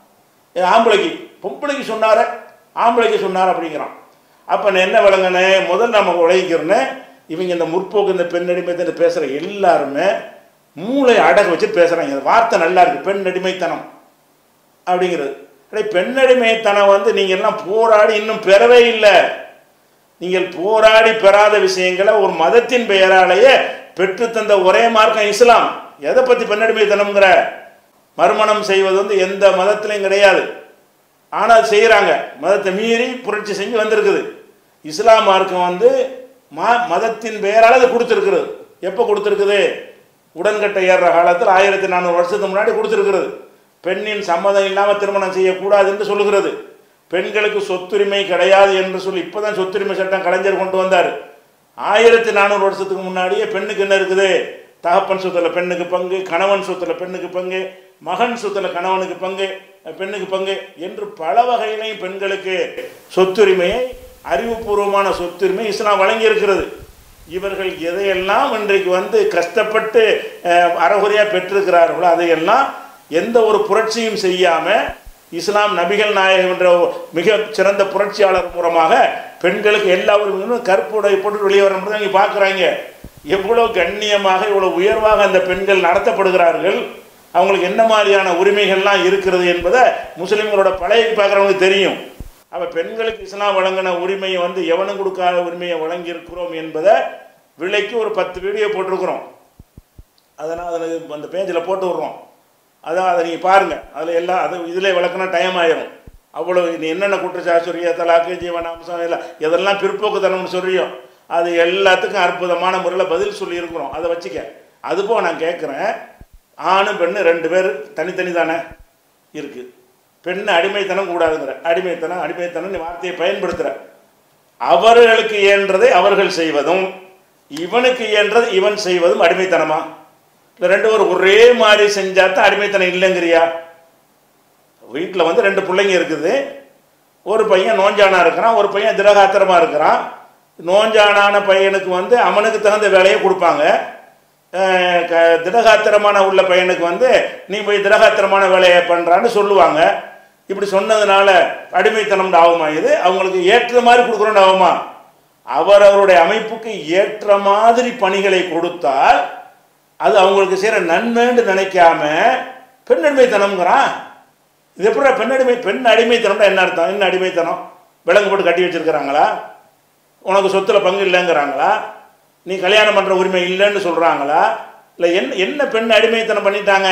S1: ஏ, ஆம்பளைக்கு பொம்பளைக்கு சொன்னார ஆம்பளைக்கு சொன்னார் அப்படிங்கிறான் அப்போ நான் என்ன விளங்கினேன் முதல் நம்ம உழைக்கிறேன்னு இவங்க இந்த முற்போக்கு இந்த பெண் அடிமைத்தனை பேசுகிற எல்லாருமே மூளை அடகு வச்சு பேசுகிறாங்க இந்த வார்த்தை நல்லா இருக்கு பெண் அடிமைத்தனம் அப்படிங்கிறது அடே பெண் அடிமைத்தனம் வந்து நீங்கள் எல்லாம் போராடி இன்னும் பெறவே இல்லை நீங்கள் போராடி பெறாத விஷயங்களை ஒரு மதத்தின் பெயராலேயே பெற்று தந்த ஒரே மார்க்கம் இஸ்லாம் எதை பற்றி பெண்ணடிமைத்தனம்ங்கிற மறுமணம் செய்வது வந்து எந்த மதத்திலையும் கிடையாது ஆனால் செய்கிறாங்க மதத்தை மீறி புரட்சி செஞ்சு வந்திருக்குது இஸ்லாம் மார்க்கம் வந்து மா மதத்தின் பெயரால் அது கொடுத்துருக்குறது எப்போ கொடுத்துருக்குது உடன்கட்டை ஏறுற காலத்தில் ஆயிரத்தி நானூறு வருஷத்துக்கு முன்னாடி கொடுத்துருக்குறது பெண்ணின் சம்மதம் இல்லாமல் திருமணம் செய்யக்கூடாது என்று சொல்லுகிறது பெண்களுக்கு சொத்துரிமை கிடையாது என்று சொல்லி இப்போதான் சொத்துரிமை சட்டம் கலைஞர் கொண்டு வந்தார் ஆயிரத்தி நானூறு வருஷத்துக்கு முன்னாடியே பெண்ணுக்கு என்ன இருக்குது தகப்பன் சொத்துல பெண்ணுக்கு பங்கு கணவன் சொத்துல பெண்ணுக்கு பங்கு மகன் சொத்துல கணவனுக்கு பங்கு பெண்ணுக்கு பங்கு என்று பல வகையிலையும் பெண்களுக்கு சொத்துரிமையை அறிவுபூர்வமான சொத்துரிமை இஸ்லாம் வழங்கி இருக்கிறது இவர்கள் எதையெல்லாம் இன்றைக்கு வந்து கஷ்டப்பட்டு அஹ், அறகுறையா பெற்றிருக்கிறார்களோ அதையெல்லாம் எந்த ஒரு புரட்சியும் செய்யாம இஸ்லாம் நபிகள் நாயகம் என்ற மிக சிறந்த புரட்சியாளர் மூலமாக பெண்களுக்கு எல்லா உரிமைகளும் கற்புடை போட்டு வெளியே வர நீங்க பார்க்குறாங்க எவ்வளோ கண்ணியமாக இவ்வளோ உயர்வாக அந்த பெண்கள் நடத்தப்படுகிறார்கள் அவங்களுக்கு என்ன மாதிரியான உரிமைகள்லாம் இருக்கிறது என்பதை முஸ்லிம்களோட பழைய பார்க்குறவங்களுக்கு தெரியும் அப்ப பெண்களுக்கு இஸ்லாம் வழங்கின உரிமையை வந்து எவனும் கொடுக்காத உரிமையை வழங்கி இருக்கிறோம் என்பதை விலைக்கு ஒரு பத்து வீடியோ போட்டிருக்கிறோம் அதனால் அதில் அந்த பேஜில் போட்டு விட்றோம் அதான் அதை நீங்கள் பாருங்கள் அதில் எல்லாம் அது இதில் விளக்குனா டைம் ஆயிரும் அவ்வளோ நீ என்னென்ன குற்றச்சாட்டு சொல்றியோ தலாக்கு ஜீவனாம்சம் இல்லை எதெல்லாம் பிற்போக்குத்தனம்னு சொல்றியோ அது எல்லாத்துக்கும் அற்புதமான முறையில் பதில் சொல்லியிருக்கிறோம் அதை வச்சுக்க அதுபோக நான் கேட்குறேன் ஆணும் பெண்ணு ரெண்டு பேர் தனித்தனி தானே இருக்குது பெண்ணு அடிமைத்தனம் கூடாதுங்கிற அடிமைத்தனம் அடிமைத்தனம் நீ வார்த்தையை பயன்படுத்துகிற அவர்களுக்கு இயன்றதை அவர்கள் செய்வதும் இவனுக்கு இயன்றது இவன் செய்வதும் அடிமைத்தனமா இந்த ரெண்டு பேரும் ஒரே மாதிரி செஞ்சா தான் அடிமைத்தனம் இல்லைங்கிறியா வீட்டில் வந்து ரெண்டு பிள்ளைங்க இருக்குது ஒரு பையன் நோஞ்சானா இருக்கிறான் ஒரு பையன் திரகாத்திரமா இருக்கிறான் நோஞ்சானான பையனுக்கு வந்து அவனுக்கு தகுந்த வேலையை கொடுப்பாங்க அஹ் க- திடகாத்திரமான உள்ள பையனுக்கு வந்து நீ போய் திடகாத்திரமான வேலையை பண்ணுறான்னு சொல்லுவாங்க இப்படி சொன்னதுனால அடிமைத்தனம் ஆகுமா இது அவங்களுக்கு ஏற்ற மாதிரி கொடுக்குறோன்னு ஆகுமா அவரவருடைய அமைப்புக்கு ஏற்ற மாதிரி பணிகளை கொடுத்தால் அது அவங்களுக்கு செய்கிற நன்மைன்னு நினைக்காம பெண் அடிமைத்தனம்ங்கிறான் இது எப்படி பெண் அடிமை பெண் அடிமைத்தனம்னா என்ன அர்த்தம் என்ன அடிமைத்தனம் விலங்கு போட்டு கட்டி வச்சிருக்கிறாங்களா உனக்கு சொத்துல பங்கு இல்லைங்கிறாங்களா நீ கல்யாணம் பண்ற உரிமை இல்லைன்னு சொல்றாங்களா இல்லை என்ன என்ன பெண் அடிமைத்தனம் பண்ணிட்டாங்க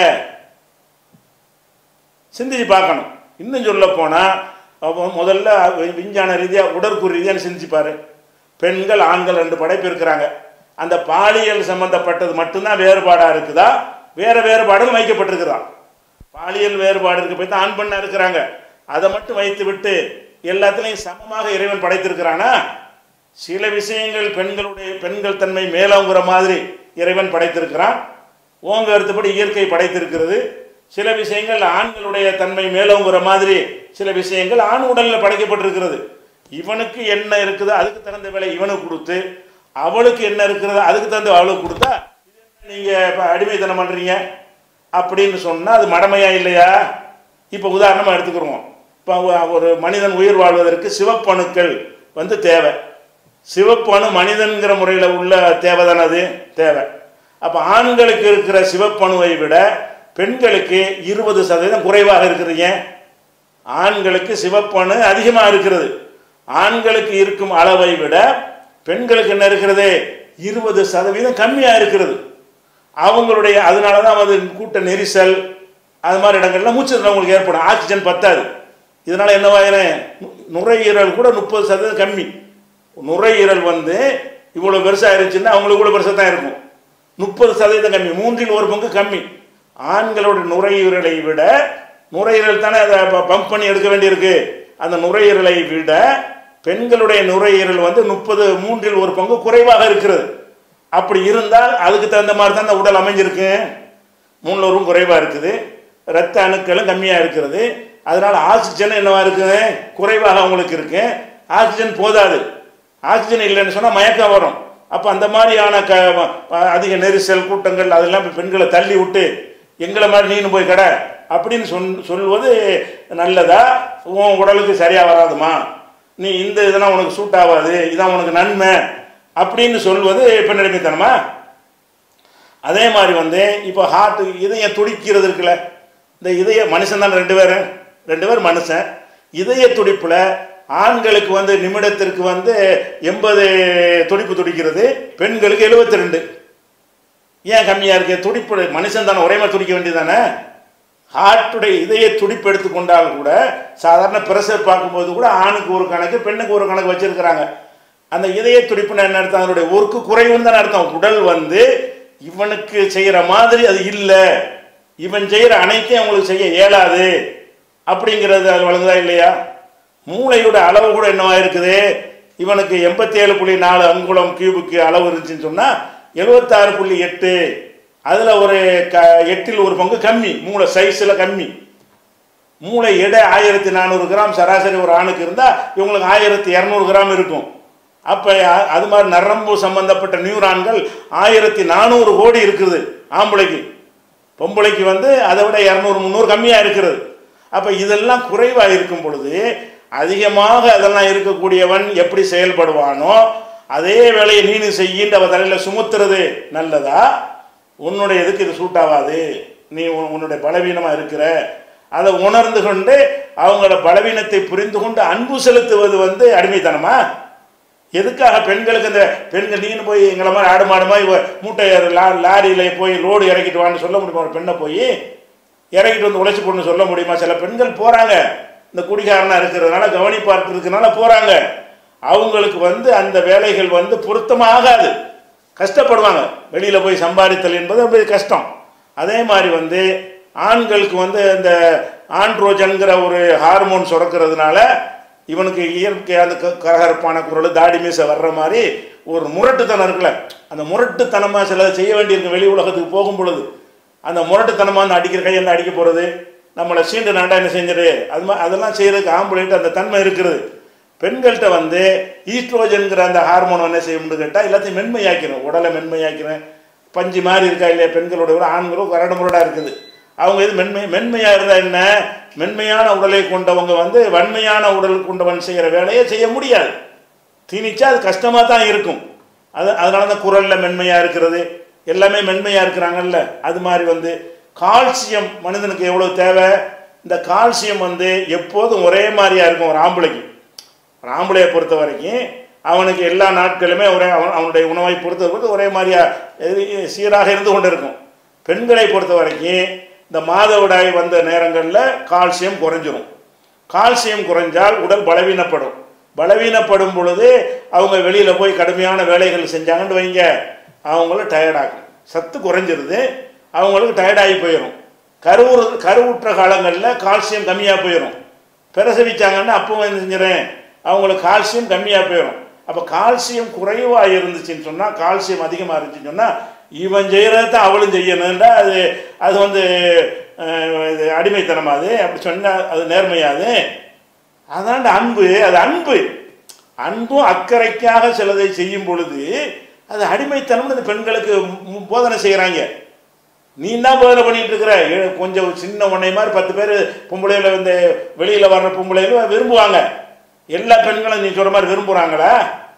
S1: சிந்திச்சு பார்க்கணும் இன்னும் சொல்ல போனா அப்போ முதல்ல வி- விஞ்ஞான ரீதியா உடற்கூறு ரீதியாக சிந்திச்சு பாரு பெண்கள் ஆண்கள் ரெண்டு படைப்பு இருக்கிறாங்க அந்த பாலியல் சம்பந்தப்பட்டது மட்டும்தான் வேறுபாடா இருக்குதா வேற வேறுபாடுகள் வைக்கப்பட்டிருக்குதா பாலியல் வேறுபாடு இருக்க போய் தான் ஆண் பெண்ணா இருக்கிறாங்க அதை மட்டும் வைத்து விட்டு எல்லாத்துலேயும் சமமாக இறைவன் படைத்திருக்கிறானா சில விஷயங்கள் பெண்களுடைய பெண்கள் தன்மை மேலோங்கிற மாதிரி இறைவன் படைத்திருக்கிறான் ஓங்க கருத்துப்படி இயற்கை படைத்திருக்கிறது சில விஷயங்கள் ஆண்களுடைய தன்மை மேலோங்கிற மாதிரி சில விஷயங்கள் ஆண் உடல்ல படைக்கப்பட்டிருக்கிறது இவனுக்கு என்ன இருக்குதோ அதுக்கு தகுந்த வேலை இவனுக்கு கொடுத்து அவளுக்கு என்ன இருக்கிறதோ அதுக்கு தகுந்த அவளுக்கு கொடுத்தா இது என்ன நீங்க இப்ப அடிமைத்தனம் பண்றீங்க அப்படின்னு சொன்னா அது மடமையா இல்லையா இப்போ உதாரணமா எடுத்துக்கிறோம் இப்போ ஒரு மனிதன் உயிர் வாழ்வதற்கு சிவப்பணுக்கள் வந்து தேவை சிவப்பணு மனிதன்கிற முறையில் உள்ள தேவை தானே அது தேவை அப்போ ஆண்களுக்கு இருக்கிற சிவப்பணுவை விட பெண்களுக்கு இருபது சதவீதம் குறைவாக இருக்குது ஏன் ஆண்களுக்கு சிவப்பணு அதிகமாக இருக்கிறது ஆண்களுக்கு இருக்கும் அளவை விட பெண்களுக்கு என்ன இருக்கிறது இருபது சதவீதம் கம்மியாக இருக்கிறது அவங்களுடைய அதனால தான் அது கூட்ட நெரிசல் அது மாதிரி இடங்கள்ல மூச்சு திணறல் உங்களுக்கு ஏற்படும் ஆக்சிஜன் பத்தாது இதனால என்னவாயிரும் நு- நுரையீரல் கூட முப்பது சதவீதம் கம்மி நுரையீரல் வந்து இவ்வளோ பெருசாக இருந்துச்சுன்னா அவங்களுக்கு கூட பெருசாக தான் இருக்கும் முப்பது சதவீதம் கம்மி மூன்றில் ஒரு பங்கு கம்மி ஆண்களோட நுரையீரலை விட நுரையீரல் தானே அதை பம்ப் பண்ணி எடுக்க வேண்டியிருக்கு அந்த நுரையீரலை விட பெண்களுடைய நுரையீரல் வந்து முப்பது மூன்றில் ஒரு பங்கு குறைவாக இருக்கிறது அப்படி இருந்தால் அதுக்கு தகுந்த மாதிரி தான் அந்த உடல் அமைஞ்சிருக்கு மூணுலோரும் குறைவாக இருக்குது இரத்த அணுக்களும் கம்மியாக இருக்கிறது அதனால ஆக்சிஜன் என்னவா இருக்குது குறைவாக அவங்களுக்கு இருக்கு ஆக்சிஜன் போதாது ஆக்சிஜன் இல்லைன்னு சொன்னால் மயக்கம் வரும் அப்போ அந்த மாதிரியான க அதிக நெரிசல் கூட்டங்கள் அதெல்லாம் இப்ப பெண்களை தள்ளி விட்டு எங்களை மாதிரி நீனு போய் கடை அப்படின்னு சொல் சொல்வது நல்லதா உன் உடலுக்கு சரியா வராதுமா நீ இந்த இதெல்லாம் உனக்கு சூட் ஆகாது இதான் உனக்கு நன்மை அப்படின்னு சொல்வது பெண்ணடிமைத்தனமா அதே மாதிரி வந்து இப்போ ஹார்ட் இதயம் துடிக்கிறது இருக்குல்ல இந்த இதய மனுஷன் தான் ரெண்டு பேரும் ரெண்டு பேர் மனுஷன் இதய துடிப்புல ஆண்களுக்கு வந்து நிமிடத்திற்கு வந்து எண்பது துடிப்பு துடிக்கிறது பெண்களுக்கு 72 ரெண்டு ஏன் கம்மியா இருக்கு துடிப்பு மனுஷன் தானே ஒரே மாதிரி துடிக்க வேண்டியதானே ஹார்ட்டுடைய இதய துடிப்பு எடுத்துக்கொண்டால் கூட சாதாரண பிரஷர் பார்க்கும்போது கூட ஆணுக்கு ஒரு கணக்கு பெண்ணுக்கு ஒரு கணக்கு வச்சிருக்கிறாங்க அந்த இதய துடிப்புன்னு என்ன அர்த்தம் அதனுடைய ஒர்க்கு குறைவுன்னு தானே அர்த்தம் உடல் வந்து இவனுக்கு செய்யற மாதிரி அது இல்லை இவன் செய்யற அனைத்தையும் அவங்களுக்கு செய்ய இயலாது அப்படிங்கிறது அது வழங்குதா இல்லையா மூளையோட அளவு கூட என்னவா இருக்குது இவனுக்கு எண்பத்தி ஏழு புள்ளி நாலு அங்குலம் கியூபுக்கு அளவு இருந்துச்சுன்னு சொன்னா எழுபத்தாறு புள்ளி எட்டு அதுல ஒரு க எட்டில் ஒரு பங்கு கம்மி மூளை சைஸ்ல கம்மி மூளை எடை ஆயிரத்தி நானூறு கிராம் சராசரி ஒரு ஆணுக்கு இருந்தா இவங்களுக்கு ஆயிரத்தி இரநூறு கிராம் இருக்கும் அப்ப அ- அது மாதிரி நரம்பு சம்பந்தப்பட்ட நியூரான்கள் ஆயிரத்தி நானூறு கோடி இருக்குது ஆம்பளைக்கு பொம்பளைக்கு வந்து அதை விட இரநூறு முந்நூறு கம்மியாக இருக்கிறது அப்போ இதெல்லாம் குறைவாக இருக்கும் பொழுது அதிகமாக அதெல்லாம் இருக்கக்கூடியவன் எப்படி செயல்படுவானோ அதே வேலையை நீனு செய்யின்னு அவ தலையில் சுமத்துறது நல்லதா உன்னுடைய இதுக்கு இது சூட் ஆகாது நீ உன்- உன்னுடைய பலவீனமாக இருக்கிற அதை உணர்ந்து கொண்டு அவங்களோட பலவீனத்தை புரிந்து கொண்டு அன்பு செலுத்துவது வந்து அடிமைத்தனமா எதுக்காக பெண்களுக்கு இந்த பெண்கள் நீனு போய் எங்களை மாதிரி ஆடு மாடு மாதிரி ஒரு மூட்டை லா லாரியில் போய் லோடு இறக்கிட்டு வான்னு சொல்ல முடியுமா ஒரு பெண்ணை போய் இறக்கிட்டு வந்து உழைச்சி போடணும்னு சொல்ல முடியுமா சில பெண்கள் போகிறாங்க இந்த குடிகாரனா இருக்கிறதுனால கவனிப்பார்த்து இருக்கிறதுனால போகிறாங்க அவங்களுக்கு வந்து அந்த வேலைகள் வந்து பொருத்தமாகாது கஷ்டப்படுவாங்க வெளியில் போய் சம்பாதித்தல் என்பது ரொம்ப கஷ்டம் அதே மாதிரி வந்து ஆண்களுக்கு வந்து இந்த ஆண்ட்ரோஜன்கிற ஒரு ஹார்மோன் சுரக்கிறதுனால இவனுக்கு இயற்கை அந்த க- கரகரப்பான குரல் தாடி மீசை வர்ற மாதிரி ஒரு முரட்டுத்தனம் இருக்குல்ல அந்த முரட்டுத்தனமாக சிலதை செய்ய வேண்டியிருக்கு வெளி உலகத்துக்கு போகும் பொழுது அந்த முரட்டுத்தனமாக அந்த அடிக்கிற கையில் அடிக்க போகிறது நம்மளை சீண்டு நாண்டா என்ன செஞ்சிரு அது மாதிரி அதெல்லாம் செய்யறதுக்கு ஆம்பளைட்டு அந்த தன்மை இருக்கிறது பெண்கள்கிட்ட வந்து ஈஸ்ட்ரோஜன்கிற அந்த ஹார்மோன் என்ன செய்யும்னு கேட்டால் எல்லாத்தையும் மென்மையாக்கிறோம் உடலை மென்மையாக்கிறேன் பஞ்சு மாதிரி இருக்கா இல்லையா பெண்களோட விட ஆண்களும் கரடு முரடாக இருக்குது அவங்க இது மென்மை மென்மையாக இருந்தால் என்ன மென்மையான உடலை கொண்டவங்க வந்து வன்மையான உடல் கொண்டவன் செய்கிற வேலையை செய்ய முடியாது திணிச்சா அது கஷ்டமாக தான் இருக்கும் அது அதனால தான் குரலில் மென்மையாக இருக்கிறது எல்லாமே மென்மையாக இருக்கிறாங்கல்ல அது மாதிரி வந்து கால்சியம் மனிதனுக்கு எவ்வளோ தேவை இந்த கால்சியம் வந்து எப்போதும் ஒரே மாதிரியா இருக்கும் ஒரு ஆம்பளைக்கு ஒரு ஆம்பளையை பொறுத்த வரைக்கும் அவனுக்கு எல்லா நாட்களுமே ஒரே அவன் அவனுடைய உணவை பொறுத்த வரைக்கும் ஒரே மாதிரியா எது- சீராக இருந்து கொண்டு இருக்கும் பெண்களை பொறுத்த வரைக்கும் இந்த மாதவிடாய் வந்த நேரங்களில் கால்சியம் குறைஞ்சிரும் கால்சியம் குறைஞ்சால் உடல் பலவீனப்படும் பலவீனப்படும் பொழுது அவங்க வெளியில் போய் கடுமையான வேலைகள் செஞ்சாங்கன்னு வைங்க அவங்கள டயர்டாகும் சத்து குறைஞ்சிருது அவங்களுக்கு டயர்டாகி போயிடும் கருவுறு கருவுற்ற காலங்களில் கால்சியம் கம்மியாக போயிடும் பிரசவிச்சாங்கன்னா அப்பவும் என்ன செஞ்சிடறேன் அவங்களுக்கு கால்சியம் கம்மியாக போயிடும் அப்போ கால்சியம் குறைவாக இருந்துச்சுன்னு சொன்னால் கால்சியம் அதிகமாக இருந்துச்சுன்னு சொன்னால் இவன் செய்கிறத அவளும் செய்யணுன்றா அது அது வந்து அஹ், இது அடிமைத்தனமா அது அப்படி சொன்னால் அது நேர்மையாது அதாண்ட அன்பு அது அன்பு அன்பும் அக்கறைக்காக சிலதை செய்யும் பொழுது அது அடிமைத்தனம்னு இந்த பெண்களுக்கு மு- போதனை செய்கிறாங்க நீ என்ன போதனை பண்ணிட்டு இருக்கிற ஏ- கொஞ்சம் சின்ன உன்னை மாதிரி பத்து பேர் பொம்பளையில இந்த வெளியில் வர்ற பொம்பளையில விரும்புவாங்க எல்லா பெண்களும் நீ சொல்ற மாதிரி விரும்புகிறாங்களா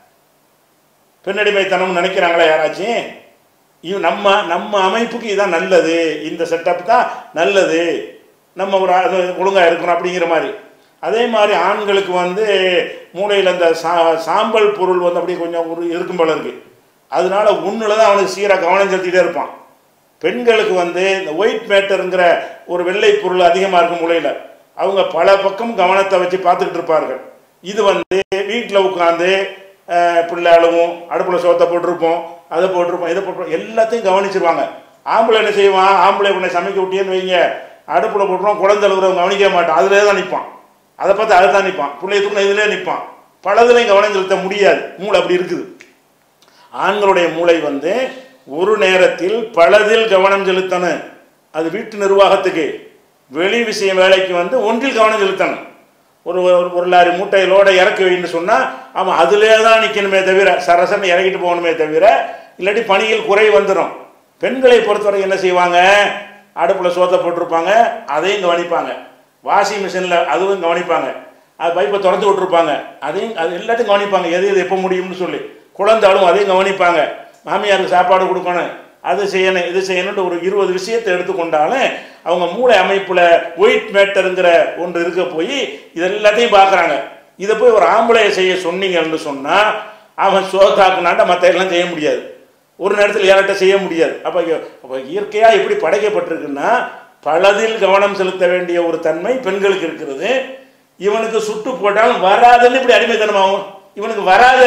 S1: பெண்ணடிமைத்தனம் நினைக்கிறாங்களா யாராச்சும் இது நம்ம நம்ம அமைப்புக்கு இதான் நல்லது இந்த செட்டப் தான் நல்லது நம்ம ஒரு அது ஒழுங்காக இருக்கணும் அப்படிங்கிற மாதிரி அதே மாதிரி ஆண்களுக்கு வந்து மூளையில் அந்த சா சாம்பல் பொருள் வந்து அப்படியே கொஞ்சம் ஒரு இருக்கும் போல இருக்கு அதனால உன்னில் தான் அவனுக்கு சீராக கவனம் செலுத்திட்டே இருப்பான் பெண்களுக்கு வந்து இந்த ஒயிட் மேட்டருங்கிற ஒரு வெள்ளை பொருள் அதிகமாக இருக்கும் மூளையில் அவங்க பல பக்கம் கவனத்தை வச்சு பார்த்துக்கிட்டு இருப்பார்கள் இது வந்து வீட்டில் உட்காந்து பிள்ளை அழுவும் அடுப்பில் சோத்தை போட்டிருப்போம் அதை போட்டிருப்போம் இதை போட்டிருப்போம் எல்லாத்தையும் கவனிச்சிருவாங்க ஆம்பளை என்ன செய்வான் ஆம்பளை உன்னை சமைக்க விட்டியன்னு வைங்க அடுப்பில் போட்டுருவோம் குழந்தை அழுகுறவங்க கவனிக்க மாட்டான் அதிலே தான் நிற்பான் அதை பார்த்து அதை தான் நிற்பான் பிள்ளை தூக்கம் இதிலே நிற்பான் பலதுலையும் கவனம் செலுத்த முடியாது மூளை அப்படி இருக்குது ஆண்களுடைய மூளை வந்து ஒரு நேரத்தில் பலதில் கவனம் செலுத்தணும் அது வீட்டு நிர்வாகத்துக்கு வெளி விஷயம் வேலைக்கு வந்து ஒன்றில் கவனம் செலுத்தணும் ஒரு ஒரு- ஒரு லாரி மூட்டையிலோட இறக்கி வைன்னு சொன்னால் அவன் அதிலே தான் நிற்கணுமே தவிர சரசன்னு இறக்கிட்டு போகணுமே தவிர இல்லாட்டி பணியில் குறை வந்துடும் பெண்களை பொறுத்தவரை என்ன செய்வாங்க அடுப்பில் சோத்தை போட்டிருப்பாங்க அதையும் கவனிப்பாங்க வாஷிங் மிஷினில் அதுவும் கவனிப்பாங்க அது பைப்பை திறந்து விட்டுருப்பாங்க அதையும் அது எல்லாத்தையும் கவனிப்பாங்க எது எது எப்போ முடியும்னு சொல்லி குழந்தாலும் அதையும் கவனிப்பாங்க மாமியாருக்கு சாப்பாடு கொடுக்கணும் அது செய்யணும் இது செய்யணும்னு ஒரு இருபது விஷயத்தை எடுத்துக்கொண்டாலும் அவங்க மூளை அமைப்பில் ஒயிட் மேட்டருங்கிற ஒன்று இருக்க போய் இது எல்லாத்தையும் பார்க்குறாங்க இதை போய் ஒரு ஆம்பளையை செய்ய சொன்னீங்கன்னு சொன்னால் அவன் சோத்தாக்குனாட்ட மற்ற எல்லாம் செய்ய முடியாது ஒரு நேரத்தில் யார்கிட்ட செய்ய முடியாது அப்போ அப்போ இயற்கையாக எப்படி படைக்கப்பட்டிருக்குன்னா பலதில் கவனம் செலுத்த வேண்டிய ஒரு தன்மை பெண்களுக்கு இருக்கிறது இவனுக்கு சுட்டு போட்டாலும் வராதுன்னு இப்படி அடிமைத்தனமாகும் இவனுக்கு வராத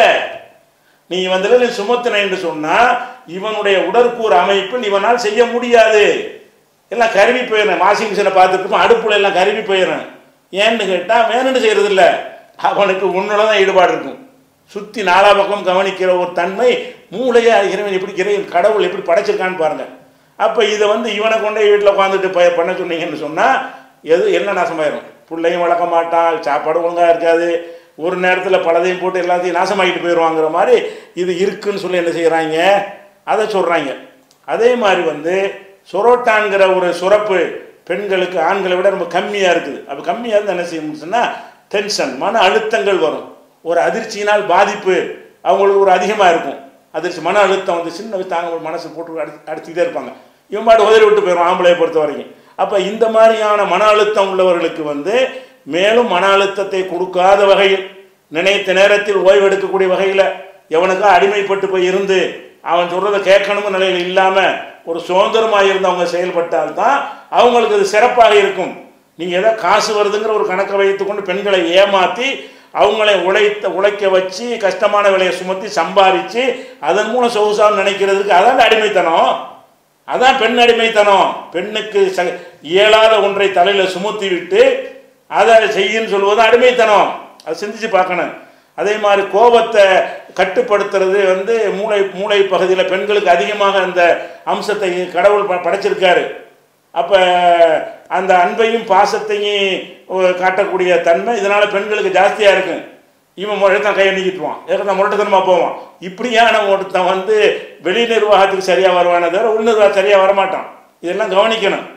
S1: நீ வந்து நீ சுமத்தின என்று சொன்னா இவனுடைய உடற்கூறு அமைப்பில் இவனால் செய்ய முடியாது எல்லாம் கருவி போயிடும் வாஷிங் மிஷினை பார்த்துட்டு அடுப்புல எல்லாம் கருவி போயிடும் ஏன்னு கேட்டா வேணும்னு செய்யறது இல்ல அவனுக்கு உன்னோட தான் ஈடுபாடு இருக்கும் சுத்தி நாலா பக்கம் கவனிக்கிற ஒரு தன்மை மூளையா இறைவன் எப்படி இறைவன் கடவுள் எப்படி படைச்சிருக்கான்னு பாருங்க அப்ப இதை வந்து இவனை கொண்டே வீட்டில் உட்காந்துட்டு ப- பண்ண சொன்னீங்கன்னு சொன்னா எது என்ன நாசமாயிரும் பிள்ளையும் வளர்க்க மாட்டான் சாப்பாடு ஒழுங்கா இருக்காது ஒரு நேரத்தில் பலதையும் போட்டு எல்லாத்தையும் நாசமாக்கிட்டு போயிடுவாங்கிற மாதிரி இது இருக்குன்னு சொல்லி என்ன செய்கிறாங்க அதை சொல்கிறாங்க அதே மாதிரி வந்து சொரோட்டான்கிற ஒரு சுரப்பு பெண்களுக்கு ஆண்களை விட ரொம்ப கம்மியாக இருக்குது அப்போ கம்மியாக இருந்து என்ன செய்யணும்னு சொன்னால் டென்ஷன் மன அழுத்தங்கள் வரும் ஒரு அதிர்ச்சியினால் பாதிப்பு அவங்களுக்கு ஒரு அதிகமாக இருக்கும் அதிர்ச்சி மன அழுத்தம் வந்து சின்ன தாங்க ஒரு மனசு போட்டு அடி அடிச்சுக்கிட்டே இருப்பாங்க இவன் பாட்டு உதறி விட்டு போயிடும் ஆம்பளையை பொறுத்த வரைக்கும் அப்போ இந்த மாதிரியான மன அழுத்தம் உள்ளவர்களுக்கு வந்து மேலும் மன அழுத்தத்தை கொடுக்காத வகையில் நினைத்த நேரத்தில் ஓய்வு எடுக்கக்கூடிய வகையில் எவனுக்கா அடிமைப்பட்டு போய் இருந்து அவன் சொல்றதை கேட்கணும்னு நிலையில் இல்லாமல் ஒரு சுதந்திரமாக இருந்து அவங்க செயல்பட்டால்தான் அவங்களுக்கு அது சிறப்பாக இருக்கும் நீங்கள் ஏதோ காசு வருதுங்கிற ஒரு கணக்கை வைத்துக்கொண்டு பெண்களை ஏமாற்றி அவங்களை உழைத்த உழைக்க வச்சு கஷ்டமான விலையை சுமத்தி சம்பாதிச்சு அதன் மூலம் சொகுசாக நினைக்கிறதுக்கு அதான் அடிமைத்தனம் அதான் பெண் அடிமைத்தனம் பெண்ணுக்கு ச இயலாத ஒன்றை தலையில் சுமத்தி விட்டு அதை செய்யுன்னு சொல்லுவது அடிமைத்தனம் அதை சிந்திச்சு பார்க்கணும் அதே மாதிரி கோபத்தை கட்டுப்படுத்துறது வந்து மூளை மூளை பகுதியில் பெண்களுக்கு அதிகமாக அந்த அம்சத்தை கடவுள் ப- படைச்சிருக்காரு அப்போ அந்த அன்பையும் பாசத்தையும் ஒ- காட்டக்கூடிய தன்மை இதனால் பெண்களுக்கு ஜாஸ்தியாக இருக்கும் இவன் முழத்தான் கையை நீக்கிட்டுவான் ஏற்கனவே முரட்டுத்தனமாக போவான் இப்படியான ஒருத்தன் வந்து வெளி நிர்வாகத்துக்கு சரியாக வருவானே தவிர உள் நிர்வாகம் சரியாக வரமாட்டான் இதெல்லாம் கவனிக்கணும்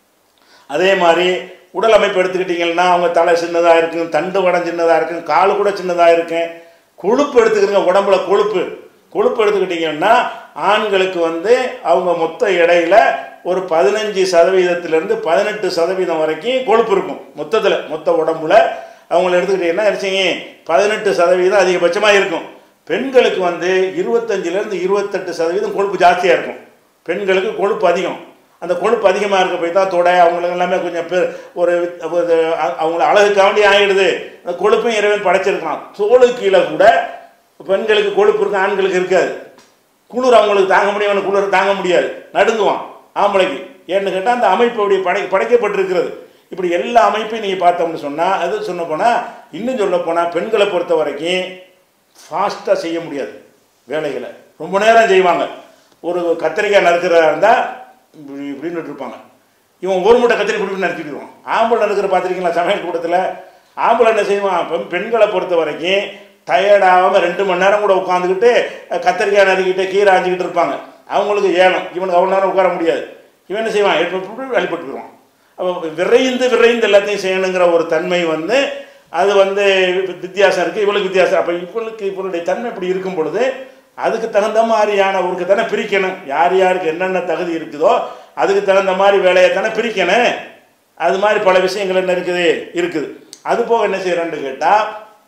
S1: அதே மாதிரி உடல் அமைப்பு எடுத்துக்கிட்டிங்கன்னா அவங்க தலை சின்னதாக இருக்கும் தண்டு வடம் சின்னதாக இருக்கும் கால் கூட சின்னதாக இருக்கும் கொழுப்பு எடுத்துக்கிறங்க உடம்புல கொழுப்பு கொழுப்பு எடுத்துக்கிட்டிங்கன்னா ஆண்களுக்கு வந்து அவங்க மொத்த எடையில ஒரு பதினஞ்சு சதவீதத்திலிருந்து பதினெட்டு சதவீதம் வரைக்கும் கொழுப்பு இருக்கும் மொத்தத்தில் மொத்த உடம்புல அவங்கள எடுத்துக்கிட்டிங்கன்னா நினச்சிங்க பதினெட்டு சதவீதம் அதிகபட்சமாக இருக்கும் பெண்களுக்கு வந்து இருபத்தஞ்சிலேருந்து இருபத்தெட்டு சதவீதம் கொழுப்பு ஜாஸ்தியாக இருக்கும் பெண்களுக்கு கொழுப்பு அதிகம் அந்த கொழுப்பு அதிகமாக இருக்க போய் தான் தொடை அவங்களுக்கு எல்லாமே கொஞ்சம் பெரு ஒரு ஒரு அ- அவங்கள அழகுக்காண்டி ஆகிடுது அந்த கொழுப்பையும் இறைவன் படைச்சிருக்கான் தோலு கீழே கூட பெண்களுக்கு கொழுப்பு இருக்கும் ஆண்களுக்கு இருக்காது குளிர் அவங்களுக்கு தாங்க முடியும் அவனுக்கு குளிர் தாங்க முடியாது நடுங்குவான் ஆம்பளைக்கு ஏன்னு கேட்டால் அந்த அமைப்பு அப்படி படை படைக்கப்பட்டிருக்கிறது இப்படி எல்லா அமைப்பையும் நீங்கள் பார்த்தோம்னு சொன்னால் அது சொன்ன போனால் இன்னும் சொல்ல போனால் பெண்களை பொறுத்த வரைக்கும் ஃபாஸ்ட்டாக செய்ய முடியாது வேலைகளை ரொம்ப நேரம் செய்வாங்க ஒரு கத்திரிக்காய் நறுக்கிறதா இருந்தால் இப்படி இப்படின்னு இருப்பாங்க இவன் ஒரு மூட்டை கத்திரி இப்படி இப்படி நறுக்கிடுவான் ஆம்பளை நறுக்கிற பார்த்துருக்கீங்களா சமையல் கூடத்தில் ஆம்பளை என்ன செய்வான் பெண் பெண்களை பொறுத்த வரைக்கும் டயர்டாகாமல் ரெண்டு மணி நேரம் கூட உட்காந்துக்கிட்டு கத்திரிக்காய் நறுக்கிட்டு கீரை ஆஞ்சிக்கிட்டு இருப்பாங்க அவங்களுக்கு ஏலம் இவனுக்கு அவ்வளோ நேரம் உட்கார முடியாது இவன் என்ன செய்வான் இப்படி இப்படி வெளிப்பட்டு போயிடுவான் அப்போ விரைந்து விரைந்து எல்லாத்தையும் செய்யணுங்கிற ஒரு தன்மை வந்து அது வந்து வி- வித்தியாசம் இருக்குது இவளுக்கு வித்தியாசம் அப்போ இவளுக்கு இவளுடைய தன்மை இப்படி இருக்கும் பொழுது அதுக்கு தகுந்த மாதிரியான ஒரு தானே பிரிக்கணும் யார் யாருக்கு என்னென்ன தகுதி இருக்குதோ அதுக்கு தகுந்த மாதிரி வேலையை தானே பிரிக்கணும் அது மாதிரி பல விஷயங்கள் என்ன இருக்குது இருக்குது அது போக என்ன செய்கிறேன்னு கேட்டால்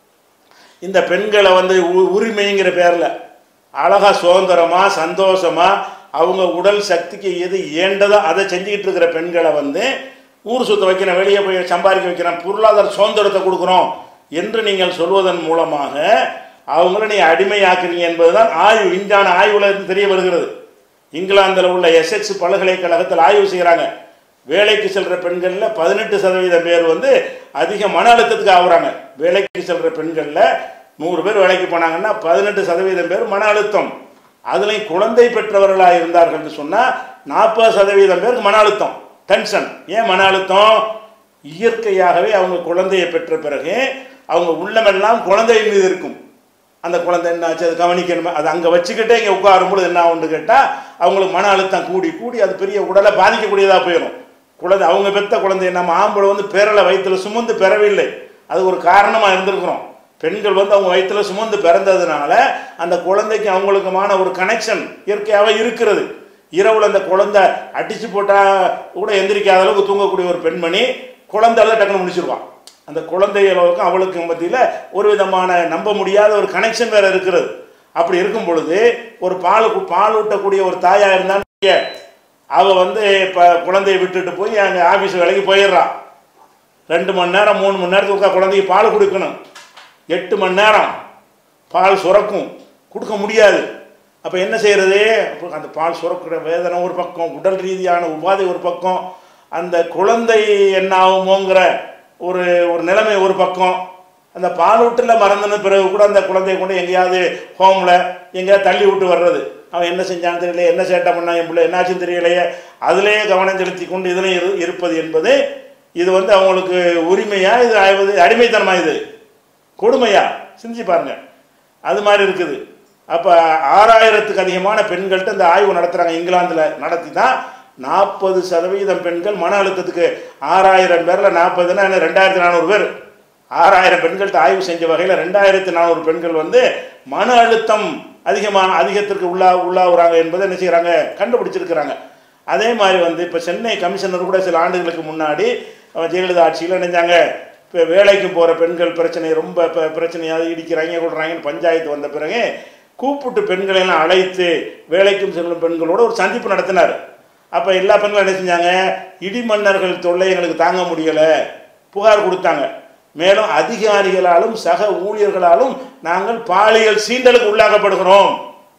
S1: இந்த பெண்களை வந்து உ- உரிமைங்கிற பேரில் அழகா சுதந்திரமா சந்தோஷமா அவங்க உடல் சக்திக்கு எது ஏண்டதோ அதை செஞ்சுக்கிட்டு இருக்கிற பெண்களை வந்து ஊர் சுத்த வைக்கிறேன் வெளியே போய் சம்பாதிக்க வைக்கிறேன் பொருளாதார சுதந்திரத்தை கொடுக்குறோம் என்று நீங்கள் சொல்வதன் மூலமாக அவங்கள நீ அடிமையாக்குறீங்க என்பதுதான் ஆய்வு விஞ்ஞான ஆய்வுல இருந்து தெரிய வருகிறது இங்கிலாந்தில் உள்ள எஸ்எக்ஸ் பல்கலைக்கழகத்தில் ஆய்வு செய்கிறாங்க வேலைக்கு செல்ற பெண்களில் பதினெட்டு சதவீதம் பேர் வந்து அதிக மன அழுத்தத்துக்கு ஆகுறாங்க வேலைக்கு செல்ற பெண்களில் நூறு பேர் வேலைக்கு போனாங்கன்னா பதினெட்டு சதவீதம் பேர் மன அழுத்தம் அதுலேயும் குழந்தை பெற்றவர்களாக இருந்தார்கள் சொன்னால் நாற்பது சதவீதம் பேருக்கு மன அழுத்தம் டென்ஷன் ஏன் மன அழுத்தம் இயற்கையாகவே அவங்க குழந்தையை பெற்ற பிறகு அவங்க உள்ளமெல்லாம் குழந்தை மீது இருக்கும் அந்த குழந்தை என்னாச்சு அது கவனிக்கணுமே அது அங்கே வச்சுக்கிட்டே இங்கே உட்காரும்போது என்ன ஆகும்னு கேட்டால் அவங்களுக்கு மன அழுத்தம் கூடி கூடி அது பெரிய உடலை பாதிக்கக்கூடியதாக போயிடும் குழந்தை அவங்க பெத்த குழந்தைய நம்ம ஆம்பளை வந்து பெறலை வயிற்றுல சுமந்து பெறவில்லை அது ஒரு காரணமாக இருந்திருக்கிறோம் பெண்கள் வந்து அவங்க வயிற்றுல சுமந்து பிறந்ததுனால அந்த குழந்தைக்கு அவங்களுக்குமான ஒரு கனெக்ஷன் இயற்கையாகவே இருக்கிறது இரவுல அந்த குழந்தை அடிச்சு போட்டால் கூட எந்திரிக்காத அளவுக்கு தூங்கக்கூடிய ஒரு பெண்மணி குழந்தை அழுத டக்குன்னு முடிச்சிருவான் அந்த குழந்தைகளுக்கும் அவளுக்கும் மத்தியில் ஒரு விதமான நம்ப முடியாத ஒரு கனெக்ஷன் வேற இருக்கிறது அப்படி இருக்கும் பொழுது ஒரு பால் பால் ஊட்டக்கூடிய ஒரு தாயா இருந்தான்னு அவ வந்து இப்போ குழந்தையை விட்டுட்டு போய் அங்கே ஆஃபீஸ் வேலைக்கு போயிடுறான் ரெண்டு மணி நேரம் மூணு மணி நேரத்துக்கு உட்கா குழந்தைக்கு பால் கொடுக்கணும் எட்டு மணி நேரம் பால் சுரக்கும் கொடுக்க முடியாது அப்போ என்ன செய்யறது அப்போ அந்த பால் சுரக்கிற வேதனை ஒரு பக்கம் உடல் ரீதியான உபாதை ஒரு பக்கம் அந்த குழந்தை என்ன ஆகுமோங்கிற ஒரு ஒரு நிலைமை ஒரு பக்கம் அந்த பாலூட்டில் மறந்துன பிறகு கூட அந்த குழந்தைய கொண்டு எங்கேயாவது ஹோமில் எங்கேயாவது தள்ளி விட்டு வர்றது அவன் என்ன செஞ்சான்னு தெரியல என்ன சேட்டை பண்ணா என் பிள்ளை என்னாச்சுன்னு தெரியலையே அதிலேயே கவனம் செலுத்தி கொண்டு இதில் இரு இருப்பது என்பது இது வந்து அவங்களுக்கு உரிமையா இது ஆய்வது அடிமைத்தனமா இது கொடுமையா சிந்திச்சு பாருங்க அது மாதிரி இருக்குது அப்போ ஆறாயிரத்துக்கு அதிகமான பெண்கள்கிட்ட இந்த ஆய்வு நடத்துகிறாங்க இங்கிலாந்தில் நடத்தி தான் நாற்பது சதவீதம் பெண்கள் மன அழுத்தத்துக்கு ஆறாயிரம் பேரில் நாற்பதுன்னா என்ன ரெண்டாயிரத்தி நானூறு பேர் ஆறாயிரம் பெண்கள்கிட்ட ஆய்வு செஞ்ச வகையில் ரெண்டாயிரத்தி நானூறு பெண்கள் வந்து மன அழுத்தம் அதிகமான அதிகத்திற்கு உள்ளா உள்ளாகுறாங்க என்பதை என்ன செய்கிறாங்க கண்டுபிடிச்சிருக்கிறாங்க அதே மாதிரி வந்து இப்போ சென்னை கமிஷனர் கூட சில ஆண்டுகளுக்கு முன்னாடி அஹ், ஜெயலலிதா ஆட்சியில் நினைஞ்சாங்க இப்போ வேலைக்கு போகிற பெண்கள் பிரச்சனை ரொம்ப இப்போ பிரச்சனையாக இடிக்கிறாங்க கொள்றாங்கன்னு பஞ்சாயத்து வந்த பிறகு கூப்பிட்டு பெண்களை எல்லாம் அழைத்து வேலைக்கும் செல்லும் பெண்களோட ஒரு சந்திப்பு நடத்தினார் அப்போ எல்லா பெண்களும் என்ன செஞ்சாங்க இடிமன்னர்கள் தொல்லை எங்களுக்கு தாங்க முடியலை புகார் கொடுத்தாங்க மேலும் அதிகாரிகளாலும் சக ஊழியர்களாலும் நாங்கள் பாலியல் சீண்டலுக்கு உள்ளாக்கப்படுகிறோம்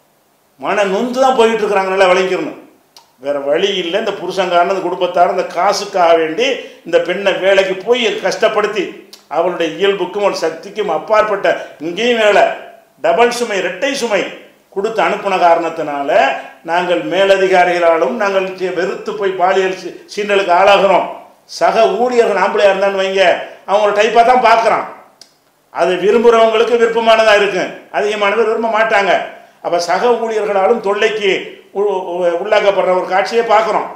S1: மன நொந்து தான் போயிட்டு இருக்கிறாங்க நல்லா விளங்கிக்கணும் வேற வழி இல்லை இந்த புருஷங்காரன் இந்த குடும்பத்தார் இந்த காசுக்காக வேண்டி இந்த பெண்ணை வேலைக்கு போய் கஷ்டப்படுத்தி அவளுடைய இயல்புக்கும் அவள் சக்திக்கும் அப்பாற்பட்ட இங்கேயும் வேலை டபுள் சுமை இரட்டை சுமை கொடுத்து அனுப்புன காரணத்தினால நாங்கள் மேலதிகாரிகளாலும் நாங்கள் சி- வெறுத்து போய் பாலியல் சீ- சீண்டலுக்கு ஆளாகிறோம் சக ஊழியர்கள் ஆம்பளையா இருந்தான்னு வைங்க அவங்கள டைப்பாக தான் பார்க்குறான் அது விரும்புகிறவங்களுக்கு விருப்பமானதாக இருக்கும் அதிகமான பேர் விரும்ப மாட்டாங்க அப்போ சக ஊழியர்களாலும் தொல்லைக்கு உ- உ- உள்ளாக்கப்படுற ஒரு காட்சியை பார்க்குறோம்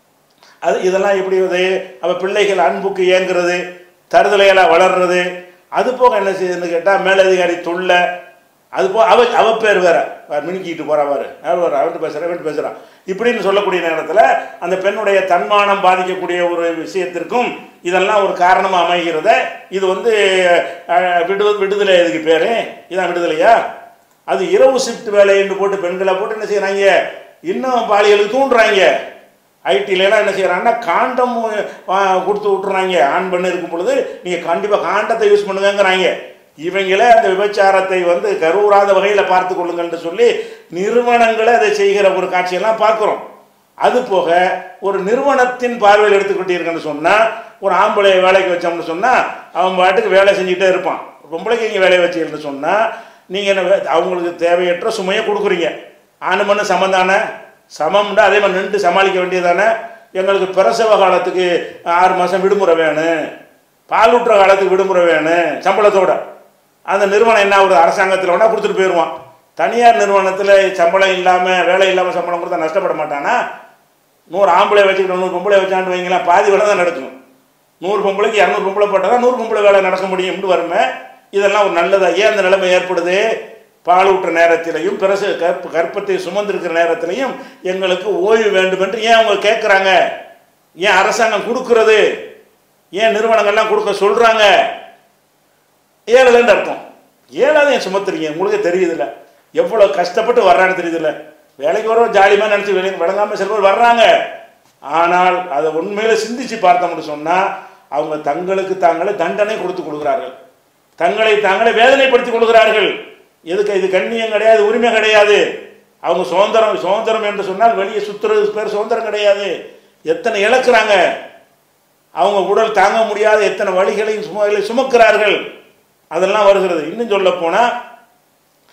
S1: அது இதெல்லாம் எப்படி வருது அவ பிள்ளைகள் அன்புக்கு ஏங்குறது தருதலையெல்லாம் வளர்றது அது போக என்ன செய்யுதுன்னு கேட்டால் மேலதிகாரி தொல்லை அது போக அவ அவ பேர் வேற வேற மினுக்கிட்டு போறவாரு அவர் அவன்ட்டு பேசுகிறேன் அவன்ட்டு பேசுகிறான் இப்படின்னு சொல்லக்கூடிய நேரத்தில் அந்த பெண்ணுடைய தன்மானம் பாதிக்கக்கூடிய ஒரு விஷயத்திற்கும் இதெல்லாம் ஒரு காரணமாக அமைகிறத இது வந்து அஹ், விடு விடுதலை இதுக்கு பேர் இதான் விடுதலையா அது இரவு ஷிஃப்ட் வேலைன்னு போட்டு பெண்களை போட்டு என்ன செய்கிறாங்க இன்னும் பாலியலுக்கு தூண்டுறாங்க ஐடிலலாம் என்ன செய்கிறாங்கன்னா காண்டம் ஆ, கொடுத்து விட்டுறாங்க ஆன் பண்ணி இருக்கும் பொழுது நீங்கள் கண்டிப்பாக காண்டத்தை யூஸ் பண்ணுங்கங்கிறாங்க இவங்களே அந்த விபச்சாரத்தை வந்து கருவுறாத வகையில் பார்த்து கொள்ளுங்கள்னு சொல்லி நிறுவனங்களே அதை செய்கிற ஒரு காட்சியெல்லாம் பார்க்குறோம் அது போக ஒரு நிறுவனத்தின் பார்வையில் எடுத்துக்கிட்டீங்கன்னு சொன்னால் ஒரு ஆம்பளையை வேலைக்கு வச்சோம்னு சொன்னால் அவன் பாட்டுக்கு வேலை செஞ்சுட்டே இருப்பான் பொம்பளைக்கு இங்கே வேலையை வச்சீங்கன்னு சொன்னால் நீங்கள் என்ன வே- அவங்களுக்கு தேவையற்ற சுமையை கொடுக்குறீங்க ஆணு மண்ணு சமந்தான சமம்னா அதே மாதிரி நின்று சமாளிக்க வேண்டியதானே எங்களுக்கு பிரசவ காலத்துக்கு ஆறு மாதம் விடுமுறை வேணும் பாலூட்டுற காலத்துக்கு விடுமுறை வேணும் சம்பளத்தோட அந்த நிறுவனம் என்ன ஒரு அரசாங்கத்தில் வேணால் கொடுத்துட்டு போயிடுவான் தனியார் நிறுவனத்தில் சம்பளம் இல்லாமல் வேலை இல்லாமல் சம்பளம் கொடுத்தா நஷ்டப்பட மாட்டானா நூறு ஆம்பளை வச்சுக்கிட்டு நூறு பொம்பளை வச்சான்னு வைங்களேன் பாதி வேலை தான் நடக்கும் நூறு பொம்பளைக்கு இரநூறு பொம்பளை போட்டால் தான் நூறு பொம்பளை வேலை நடக்க முடியும்னு வருமே இதெல்லாம் ஒரு நல்லதா ஏன் அந்த நிலைமை ஏற்படுது பாலூட்டுற நேரத்திலையும் பிரச கற்ப கற்பத்தை சுமந்திருக்கிற நேரத்திலையும் எங்களுக்கு ஓய்வு வேண்டும் என்று ஏன் அவங்க கேட்குறாங்க ஏன் அரசாங்கம் கொடுக்கிறது ஏன் நிறுவனங்கள்லாம் கொடுக்க சொல்கிறாங்க ஏழலைன்னு அர்த்தம் ஏழாவது ஏன் சுமத்துறீங்க உங்களுக்கு தெரியுதுல்ல எவ்வளோ கஷ்டப்பட்டு வர்றான்னு தெரியுதுல்ல வேலைக்கு வரோம் ஜாலியாக நினச்சி வெளியே விளங்காமல் சில பேர் வர்றாங்க ஆனால் அதை உண்மையில சிந்திச்சு பார்த்தோம்னு சொன்னால் அவங்க தங்களுக்கு தாங்களே தண்டனை கொடுத்து கொடுக்குறார்கள் தங்களை தாங்களே வேதனைப்படுத்தி கொடுக்குறார்கள் எதுக்கு இது கண்ணியம் கிடையாது உரிமை கிடையாது அவங்க சுதந்திரம் சுதந்திரம் என்று சொன்னால் வெளியே சுத்துறது பேர் சுதந்திரம் கிடையாது எத்தனை இழக்கிறாங்க அவங்க உடல் தாங்க முடியாத எத்தனை வழிகளையும் சுமைகளை சுமக்கிறார்கள் அதெல்லாம் வருகிறது இன்னும் சொல்ல போனால்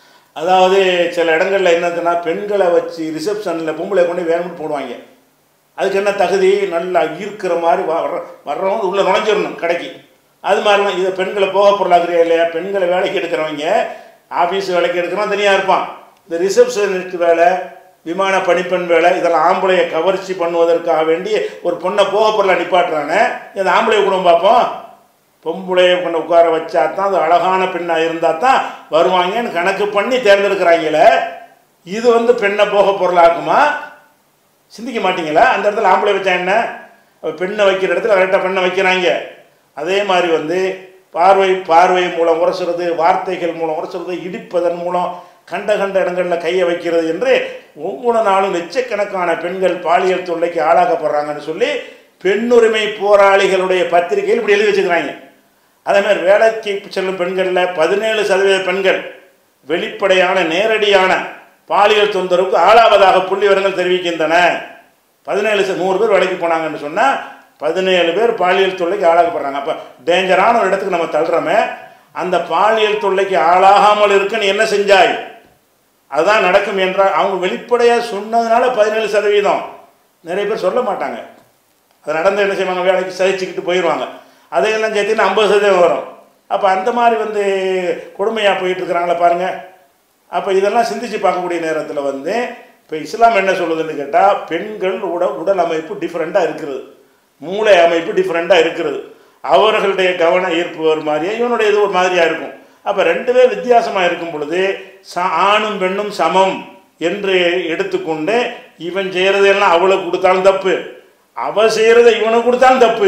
S1: அதாவது சில இடங்கள்ல என்னதுன்னா பெண்களை வச்சு ரிசப்ஷனில் பொம்பளை கொண்டு வேணும்னு போடுவாங்க அதுக்கு என்ன தகுதி நல்லா ஈர்க்கிற மாதிரி வ- வர்ற வர்றவங்க உள்ளே நுழைஞ்சிடணும் கடைக்கு அது மாதிரிலாம் இதை பெண்களை போக பொருளாக்குறியா இல்லையா பெண்களை வேலைக்கு எடுக்கிறவங்க ஆஃபீஸ் வேலைக்கு எடுக்கிறவன் தனியாக இருப்பான் இந்த ரிசப்ஷனிஸ்ட் வேலை விமான பணிப்பெண் வேலை இதெல்லாம் ஆம்பளையை கவர்ச்சி பண்ணுவதற்காக வேண்டி ஒரு பொண்ணை போக பொருளை நிப்பாட்டுறானே இந்த ஆம்பளைய குடும்பம் பார்ப்போம் பொம்பளைய கொண்டு உட்கார வச்சா தான் அது அழகான பெண்ணாக இருந்தால் தான் வருவாங்கன்னு கணக்கு பண்ணி தேர்ந்தெடுக்கிறாங்களே இது வந்து பெண்ணை போக பொருளாக்குமா சிந்திக்க மாட்டீங்களா அந்த இடத்துல ஆம்பளை வச்சா என்ன அப்ப பெண்ணை வைக்கிற இடத்துல கரெக்டாக பெண்ணை வைக்கிறாங்க அதே மாதிரி வந்து பார்வை பார்வை மூலம் உரசுறது வார்த்தைகள் மூலம் உரசுறது இடிப்பதன் மூலம் கண்ட கண்ட இடங்களில் கையை வைக்கிறது என்று ஒவ்வொரு நாளும் லட்சக்கணக்கான பெண்கள் பாலியல் தொல்லைக்கு ஆளாக்கப்படுறாங்கன்னு சொல்லி பெண்ணுரிமை போராளிகளுடைய பத்திரிகையில் இப்படி எழுதி வச்சுக்கிறாங்க அதே மாதிரி வேலைக்கு செல்லும் பெண்களில் பதினேழு சதவீத பெண்கள் வெளிப்படையான நேரடியான பாலியல் தொந்தரவுக்கு ஆளாவதாக புள்ளி விவரங்கள் தெரிவிக்கின்றன பதினேழு ச- நூறு பேர் வேலைக்கு போனாங்கன்னு சொன்னால் பதினேழு பேர் பாலியல் தொல்லைக்கு ஆளாக்கப்படுறாங்க அப்போ டேஞ்சரான ஒரு இடத்துக்கு நம்ம தள்ளுறோமே அந்த பாலியல் தொல்லைக்கு ஆளாகாமல் இருக்க நீ என்ன செஞ்சாய் அதுதான் நடக்கும் என்றால் அவங்க வெளிப்படையாக சொன்னதுனால பதினேழு சதவீதம் நிறைய பேர் சொல்ல மாட்டாங்க அது நடந்து என்ன செய்வாங்க வேலைக்கு சகிச்சுக்கிட்டு போயிடுவாங்க அதையெல்லாம் சேர்த்துன்னு ஐம்பது சதவீதம் வரும் அப்போ அந்த மாதிரி வந்து கொடுமையாக போயிட்டு இருக்கிறாங்களே பாருங்க அப்போ இதெல்லாம் சிந்திச்சு பார்க்கக்கூடிய நேரத்தில் வந்து இப்போ இஸ்லாம் என்ன சொல்லுதுன்னு கேட்டால் பெண்கள் உட உடல் அமைப்பு டிஃப்ரெண்ட்டாக இருக்கிறது மூளை அமைப்பு டிஃப்ரெண்ட்டாக இருக்கிறது அவர்களுடைய கவன ஈர்ப்பு ஒரு மாதிரியா இவனுடைய இது ஒரு மாதிரியாக இருக்கும் அப்போ ரெண்டு பேர் வித்தியாசமாக இருக்கும் பொழுது ச ஆணும் பெண்ணும் சமம் என்று எடுத்துக்கொண்டு இவன் செய்கிறதெல்லாம் அவளுக்கு கொடுத்தாலும் தப்பு அவ செய்கிறத இவனுக்கு கொடுத்தாலும் தப்பு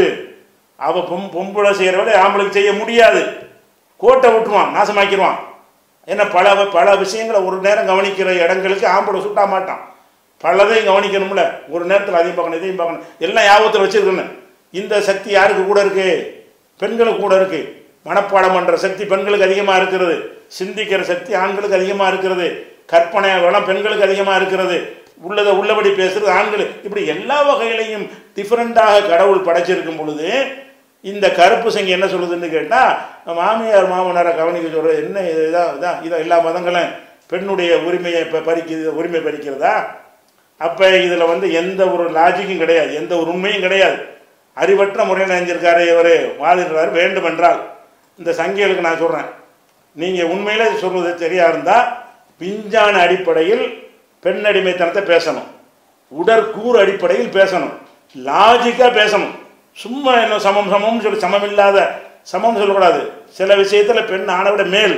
S1: அவ பொம் பொம்பளை செய்கிற வேலை ஆம்பளுக்கு செய்ய முடியாது கோட்டை விட்டுருவான் நாசமாக்கிடுவான் ஏன்னா பல பல விஷயங்களை ஒரு நேரம் கவனிக்கிற இடங்களுக்கு ஆம்பளை சுட்டா மாட்டான் பலதையும் கவனிக்கணும்ல ஒரு நேரத்தில் அதையும் பார்க்கணும் இதையும் பார்க்கணும் எல்லாம் யாபத்தில் வச்சிருக்கணும் இந்த சக்தி யாருக்கு கூட இருக்கு பெண்களுக்கு கூட இருக்கு மனப்பாடம் பண்ற சக்தி பெண்களுக்கு அதிகமாக இருக்கிறது சிந்திக்கிற சக்தி ஆண்களுக்கு அதிகமாக இருக்கிறது கற்பனை வளம் பெண்களுக்கு அதிகமாக இருக்கிறது உள்ளதை உள்ளபடி பேசுறது ஆண்கள் இப்படி எல்லா வகையிலையும் டிஃப்ரெண்ட்டாக கடவுள் படைச்சிருக்கும் பொழுது இந்த கருப்பு சங்கி என்ன சொல்லுதுன்னு கேட்டால் மாமியார் மாமனாரை கவனிக்க சொல்கிறது என்ன இதுதான் இதான் இதான் எல்லா மதங்களும் பெண்ணுடைய உரிமையை இப்போ பறிக்குது உரிமை பறிக்கிறதா அப்போ இதில் வந்து எந்த ஒரு லாஜிக்கும் கிடையாது எந்த ஒரு உண்மையும் கிடையாது அறிவற்ற முறையில் நினைஞ்சிருக்காரு இவர் வாதிடுறாரு வேண்டுமென்றால் இந்த சங்கிகளுக்கு நான் சொல்கிறேன் நீங்கள் உண்மையிலே சொல்வது சரியாக இருந்தால் விஞ்ஞான அடிப்படையில் பெண் அடிமைத்தனத்தை பேசணும் உடற்கூறு அடிப்படையில் பேசணும் லாஜிக்காக பேசணும் சும்மா என்ன சமம் சமம்னு சொல்லி சமம் இல்லாத சமம் சொல்லக்கூடாது சில விஷயத்தில் பெண் ஆணை விட மேல்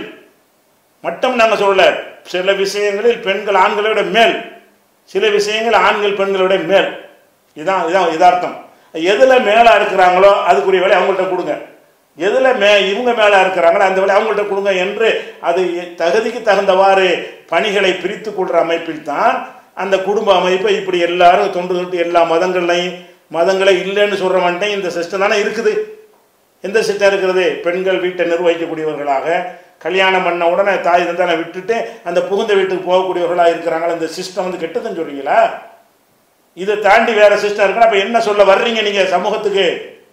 S1: மட்டும் நாங்கள் சொல்லல சில விஷயங்களில் பெண்கள் ஆண்களை விட மேல் சில விஷயங்கள் ஆண்கள் பெண்களை விட மேல் இதான் இதான் யதார்த்தம் எதில் மேலே இருக்கிறாங்களோ அதுக்குரிய வேலை அவங்கள்ட்ட கொடுங்க எதில் மே இவங்க மேலே இருக்கிறாங்களோ அந்த வேலை அவங்கள்ட்ட கொடுங்க என்று அது தகுதிக்கு தகுந்தவாறு பணிகளை பிரித்து கொள்கிற அமைப்பில் தான் அந்த குடும்ப அமைப்பை இப்படி எல்லாரும் தொண்டு தொட்டு எல்லா மதங்களையும் மதங்களை இல்லைன்னு சொல்கிறவன்ட்டே இந்த சிஸ்டம் தானே இருக்குது எந்த சிஸ்டம் இருக்கிறது பெண்கள் வீட்டை நிர்வகிக்கக்கூடியவர்களாக கல்யாணம் பண்ண உடனே தாய் தந்தானை விட்டுட்டு அந்த புகுந்த வீட்டுக்கு போகக்கூடியவர்களாக இருக்கிறாங்களா இந்த சிஸ்டம் வந்து கெட்டதுன்னு சொல்றீங்களா இதை தாண்டி வேற சிஸ்டம் இருக்குன்னா அப்ப என்ன சொல்ல வர்றீங்க நீங்க சமூகத்துக்கு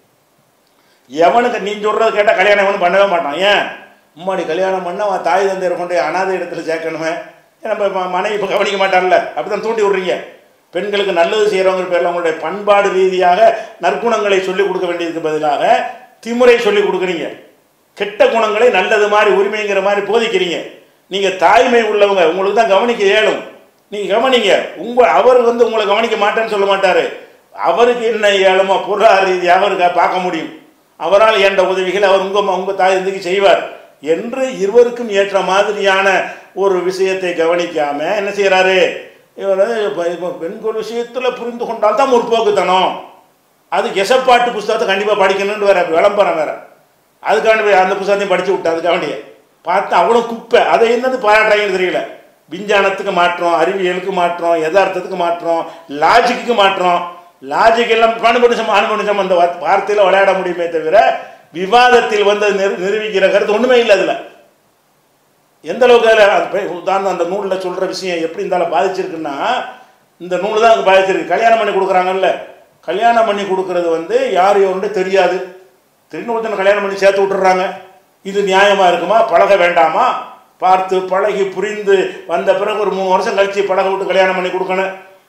S1: எவனுக்கு நீ சொல்றது கேட்டால் கல்யாணம் எவனும் பண்ணவே மாட்டான் ஏன் மும்மாடி கல்யாணம் பண்ண அவன் தாய் தந்தையரை கொண்டு அனாதை இடத்துல சேர்க்கணுமே ஏன்னா இப்போ மனைவி இப்போ கவனிக்க மாட்டான்ல அப்படிதான் தூண்டி விடுறீங்க பெண்களுக்கு நல்லது செய்கிறவங்க பேரில் அவங்களுடைய பண்பாடு ரீதியாக நற்குணங்களை சொல்லிக் கொடுக்க வேண்டியதுக்கு பதிலாக திமுறை சொல்லிக் கொடுக்குறீங்க கெட்ட குணங்களை நல்லது மாதிரி உரிமைங்கிற மாதிரி போதிக்கிறீங்க நீங்கள் தாய்மை உள்ளவங்க உங்களுக்கு தான் கவனிக்க இயலும் நீங்கள் கவனிங்க உங்க அவர் வந்து உங்களை கவனிக்க மாட்டேன்னு சொல்ல மாட்டாரு அவருக்கு என்ன இயலுமோ பொருளாதார ரீதியாக அவருக்கு பார்க்க முடியும் அவரால் ஏண்ட உதவிகள் அவர் உங்க உங்க தாய் தந்தைக்கு செய்வார் என்று இருவருக்கும் ஏற்ற மாதிரியான ஒரு விஷயத்தை கவனிக்காம என்ன செய்யறாரு இவர் இப்ப- இப்ப பெண்கள் விஷயத்துல புரிந்து கொண்டால் தான் முற்போக்குத்தனம் அது எசப்பாட்டு புஸ்தகத்தை கண்டிப்பாக படிக்கணும்னு வேற விளம்பரம் வேற அதுக்காண்டி போய் அந்த புஸ்தகத்தையும் படிச்சு விட்டு அதுக்காண்டிய பார்த்து அவ்வளோ குப்பை அதை என்னது பாராட்டுறாங்கன்னு தெரியல விஞ்ஞானத்துக்கு மாற்றம் அறிவியலுக்கு மாற்றம் யதார்த்தத்துக்கு மாற்றம் லாஜிக்கு மாற்றம் லாஜிக் எல்லாம் அனுபவிச்சம் அனுபவிச்சம் அந்த வார்த்தை- வார்த்தையில விளையாட முடியுமே தவிர விவாதத்தில் வந்து அது நிரு- நிரூபிக்கிற கருத்து ஒண்ணுமே இல்லை அதுல எந்த அளவுக்கு அதில் அது போய் உதாரணம் அந்த நூலில் சொல்கிற விஷயம் எப்படி இருந்தாலும் பாதிச்சிருக்குன்னா இந்த நூல் தான் அங்கே பாதிச்சிருக்கு கல்யாணம் பண்ணி கொடுக்குறாங்கல்ல கல்யாணம் பண்ணி கொடுக்கறது வந்து யார் எவருன்னு தெரியாது திடீர்னு ஒருத்தனை கல்யாணம் பண்ணி சேர்த்து விட்டுறாங்க இது நியாயமாக இருக்குமா பழக வேண்டாமா பார்த்து பழகி புரிந்து வந்த பிறகு ஒரு மூணு வருஷம் கழிச்சு பழக விட்டு கல்யாணம் பண்ணி கொடுக்கணும்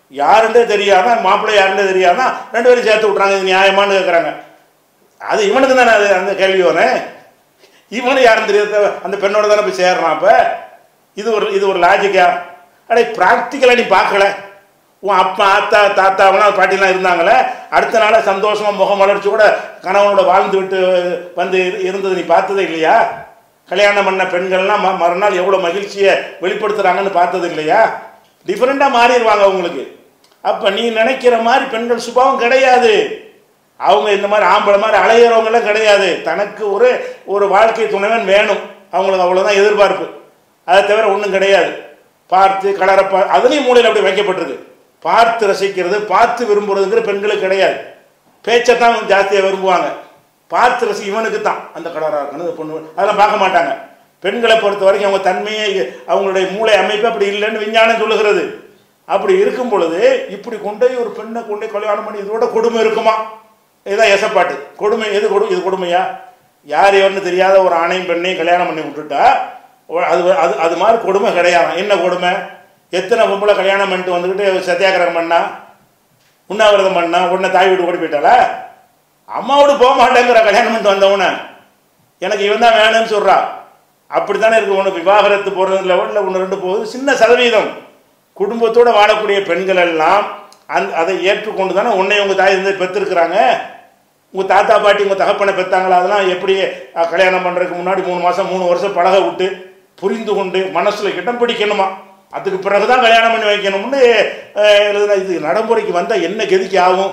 S1: யாருன்றே தெரியாம மாப்பிள்ளை யாருன்றே தெரியாம ரெண்டு பேரும் சேர்த்து விட்றாங்க இது நியாயமான்னு கேட்குறாங்க அது இவனுக்கு தானே அது அந்த கேள்வி வரும் இவனு யாரும் தெரியாத அந்த பெண்ணோட தானே போய் சேர்றான் அப்ப இது ஒரு இது ஒரு லாஜிக்கா அடே ப்ராக்டிக்கலாக நீ பார்க்கல உன் அப்பா ஆத்தா தாத்தாவெல்லாம் பாட்டிலாம் இருந்தாங்களே அடுத்த நாள சந்தோஷமா முகம் வளர்ச்சி கூட கணவனோட வாழ்ந்து விட்டு வந்து இரு- இருந்தது நீ பார்த்ததே இல்லையா கல்யாணம் பண்ண பெண்கள்லாம் ம- மறுநாள் எவ்வளோ மகிழ்ச்சியை வெளிப்படுத்துறாங்கன்னு பார்த்தது இல்லையா டிஃப்ரெண்ட்டாக மாறிடுவாங்க அவங்களுக்கு அப்போ நீ நினைக்கிற மாதிரி பெண்கள் சுபாவம் கிடையாது அவங்க இந்த மாதிரி ஆம்பளை மாதிரி அலையிறவங்களாம் கிடையாது தனக்கு ஒரு ஒரு வாழ்க்கை துணைவன் வேணும் அவங்களுக்கு அவ்வளோதான் எதிர்பார்ப்பு அதை தவிர ஒன்றும் கிடையாது பார்த்து கலரை பா அதுலேயும் மூலையில் அப்படி வைக்கப்பட்டிருக்கு பார்த்து ரசிக்கிறது பார்த்து விரும்புறதுங்கிற பெண்களுக்கு கிடையாது பேச்சை தான் ஜாஸ்தியாக விரும்புவாங்க பார்த்து ரசி இவனுக்கு தான் அந்த கலராக இருக்கணும் இந்த பொண்ணு அதெல்லாம் பார்க்க மாட்டாங்க பெண்களை பொறுத்த வரைக்கும் அவங்க தன்மையை அவங்களுடைய மூளை அமைப்பு அப்படி இல்லைன்னு விஞ்ஞானம் சொல்லுகிறது அப்படி இருக்கும் பொழுது இப்படி கொண்டு போய் ஒரு பெண்ணை கொண்டு போய் கல்யாணம் பண்ணி இதோட கொடுமை இருக்குமா இதுதான் எசப்பாட்டு கொடுமை எது கொடு இது கொடுமையா யார் எவர்னு தெரியாத ஒரு ஆணையும் பெண்ணையும் கல்யாணம் பண்ணி விட்டுட்டா ஒ- அது அது அது மாதிரி கொடுமை கிடையாது என்ன கொடுமை எத்தனை பொம்பளை கல்யாணம் பண்ணிட்டு வந்துக்கிட்டு சத்தியாகிரகம் பண்ணா உண்ணாவிரதம் பண்ணா உடனே தாய் வீடு ஓடி போயிட்டாளா அம்மாவோடு போக மாட்டேங்கிற கல்யாணம் பண்ணிட்டு வந்தவன எனக்கு இவன் தான் வேணும்னு சொல்றா அப்படித்தானே இருக்கு ஒன்று விவாகரத்து போகிறது லெவலில் ஒன்று ரெண்டு போகுது சின்ன சதவீதம் குடும்பத்தோட வாழக்கூடிய பெண்கள் எல்லாம் அந்த அதை ஏற்றுக்கொண்டு தானே உன்னை உங்கள் தாய் இருந்து பெற்றிருக்கிறாங்க உங்கள் தாத்தா பாட்டி உங்கள் தகப்பனை பெற்றாங்களா அதெல்லாம் எப்படி அஹ், கல்யாணம் பண்ணுறதுக்கு முன்னாடி மூணு மாதம் மூணு வருஷம் பழக விட்டு புரிந்து கொண்டு மனசில் இடம் பிடிக்கணுமா அதுக்கு பிறகு தான் கல்யாணம் பண்ணி வைக்கணும்னு அஹ், எழுதுனா இது நடைமுறைக்கு வந்தால் என்ன கெதிக்கு ஆகும்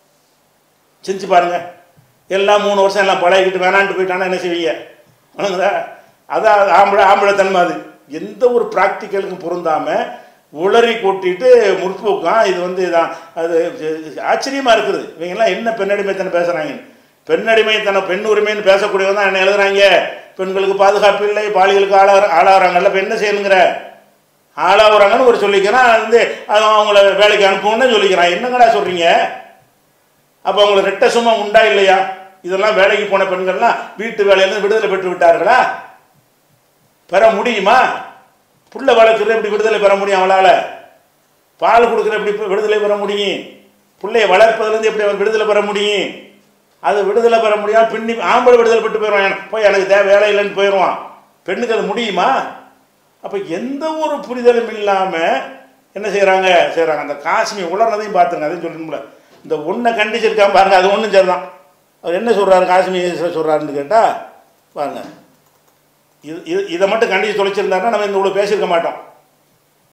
S1: செஞ்சு பாருங்க எல்லாம் மூணு வருஷம் எல்லாம் பழகிட்டு வேணான்ட்டு போயிட்டானா என்ன செய்வீங்க வணங்குதா அதான் ஆம்பளை ஆம்பளை தன்மை அது எந்த ஒரு ப்ராக்டிக்கலுக்கும் பொருந்தாம உளறி கொட்டிட்டு முற்போக்கம் இது வந்து இதான் அது ஆச்சரியமா இருக்குது இவங்கெல்லாம் என்ன பெண்ணடிமைத்தனம் பேசுறாங்க பெண்ணடிமைத்தனம் பெண் உரிமைன்னு பேசக்கூடியவங்க தான் என்ன எழுதுறாங்க பெண்களுக்கு பாதுகாப்பு இல்லை பாலிகளுக்கு ஆளா ஆளாகிறாங்கல்ல இப்போ என்ன செய்யணுங்கிற ஆளாகிறாங்கன்னு ஒரு சொல்லிக்கிறான் அது வந்து அது அவங்கள வேலைக்கு அனுப்புவோன்னு சொல்லிக்கிறான் என்னங்கடா சொல்றீங்க அப்போ அவங்களுக்கு ரெட்ட சும்மா உண்டா இல்லையா இதெல்லாம் வேலைக்கு போன பெண்கள்லாம் வீட்டு வேலையிலிருந்து விடுதலை பெற்று விட்டார்களா பெற முடியுமா புள்ள வளர்க்குறது எப்படி விடுதலை பெற முடியும் அவளால் பால் கொடுக்குற எப்படி இப்ப விடுதலை பெற முடியும் பிள்ளைய வளர்ப்பதுலேருந்து எப்படி அவன் விடுதலை பெற முடியும் அது விடுதலை பெற முடியாம பின்னி ஆம்பளை விடுதலை பெற்று போயிடுவான் எனக்கு- போய் எனக்கு தேவை வேலை இல்லைன்னு போயிடுவான் பெண்ணுக்கு அது முடியுமா அப்போ எந்த ஒரு புரிதலும் இல்லாமல் என்ன செய்கிறாங்க செய்கிறாங்க அந்த காஷ்மீர் உலர்னதையும் பார்த்துங்க அதையும் சொல்லணும்ல இந்த ஒன்றை கண்டிச்சிருக்கான் பாருங்க அது ஒன்றும் சரிதான் அவர் என்ன சொல்கிறாரு காஷ்மீர் சொல்கிறாருன்னு கேட்டால் பாருங்க இது இது இதை மட்டும் கண்டிச்சு தொலைச்சிருந்தாருன்னா நம்ம இந்த இவ்வளோ பேசியிருக்க மாட்டோம்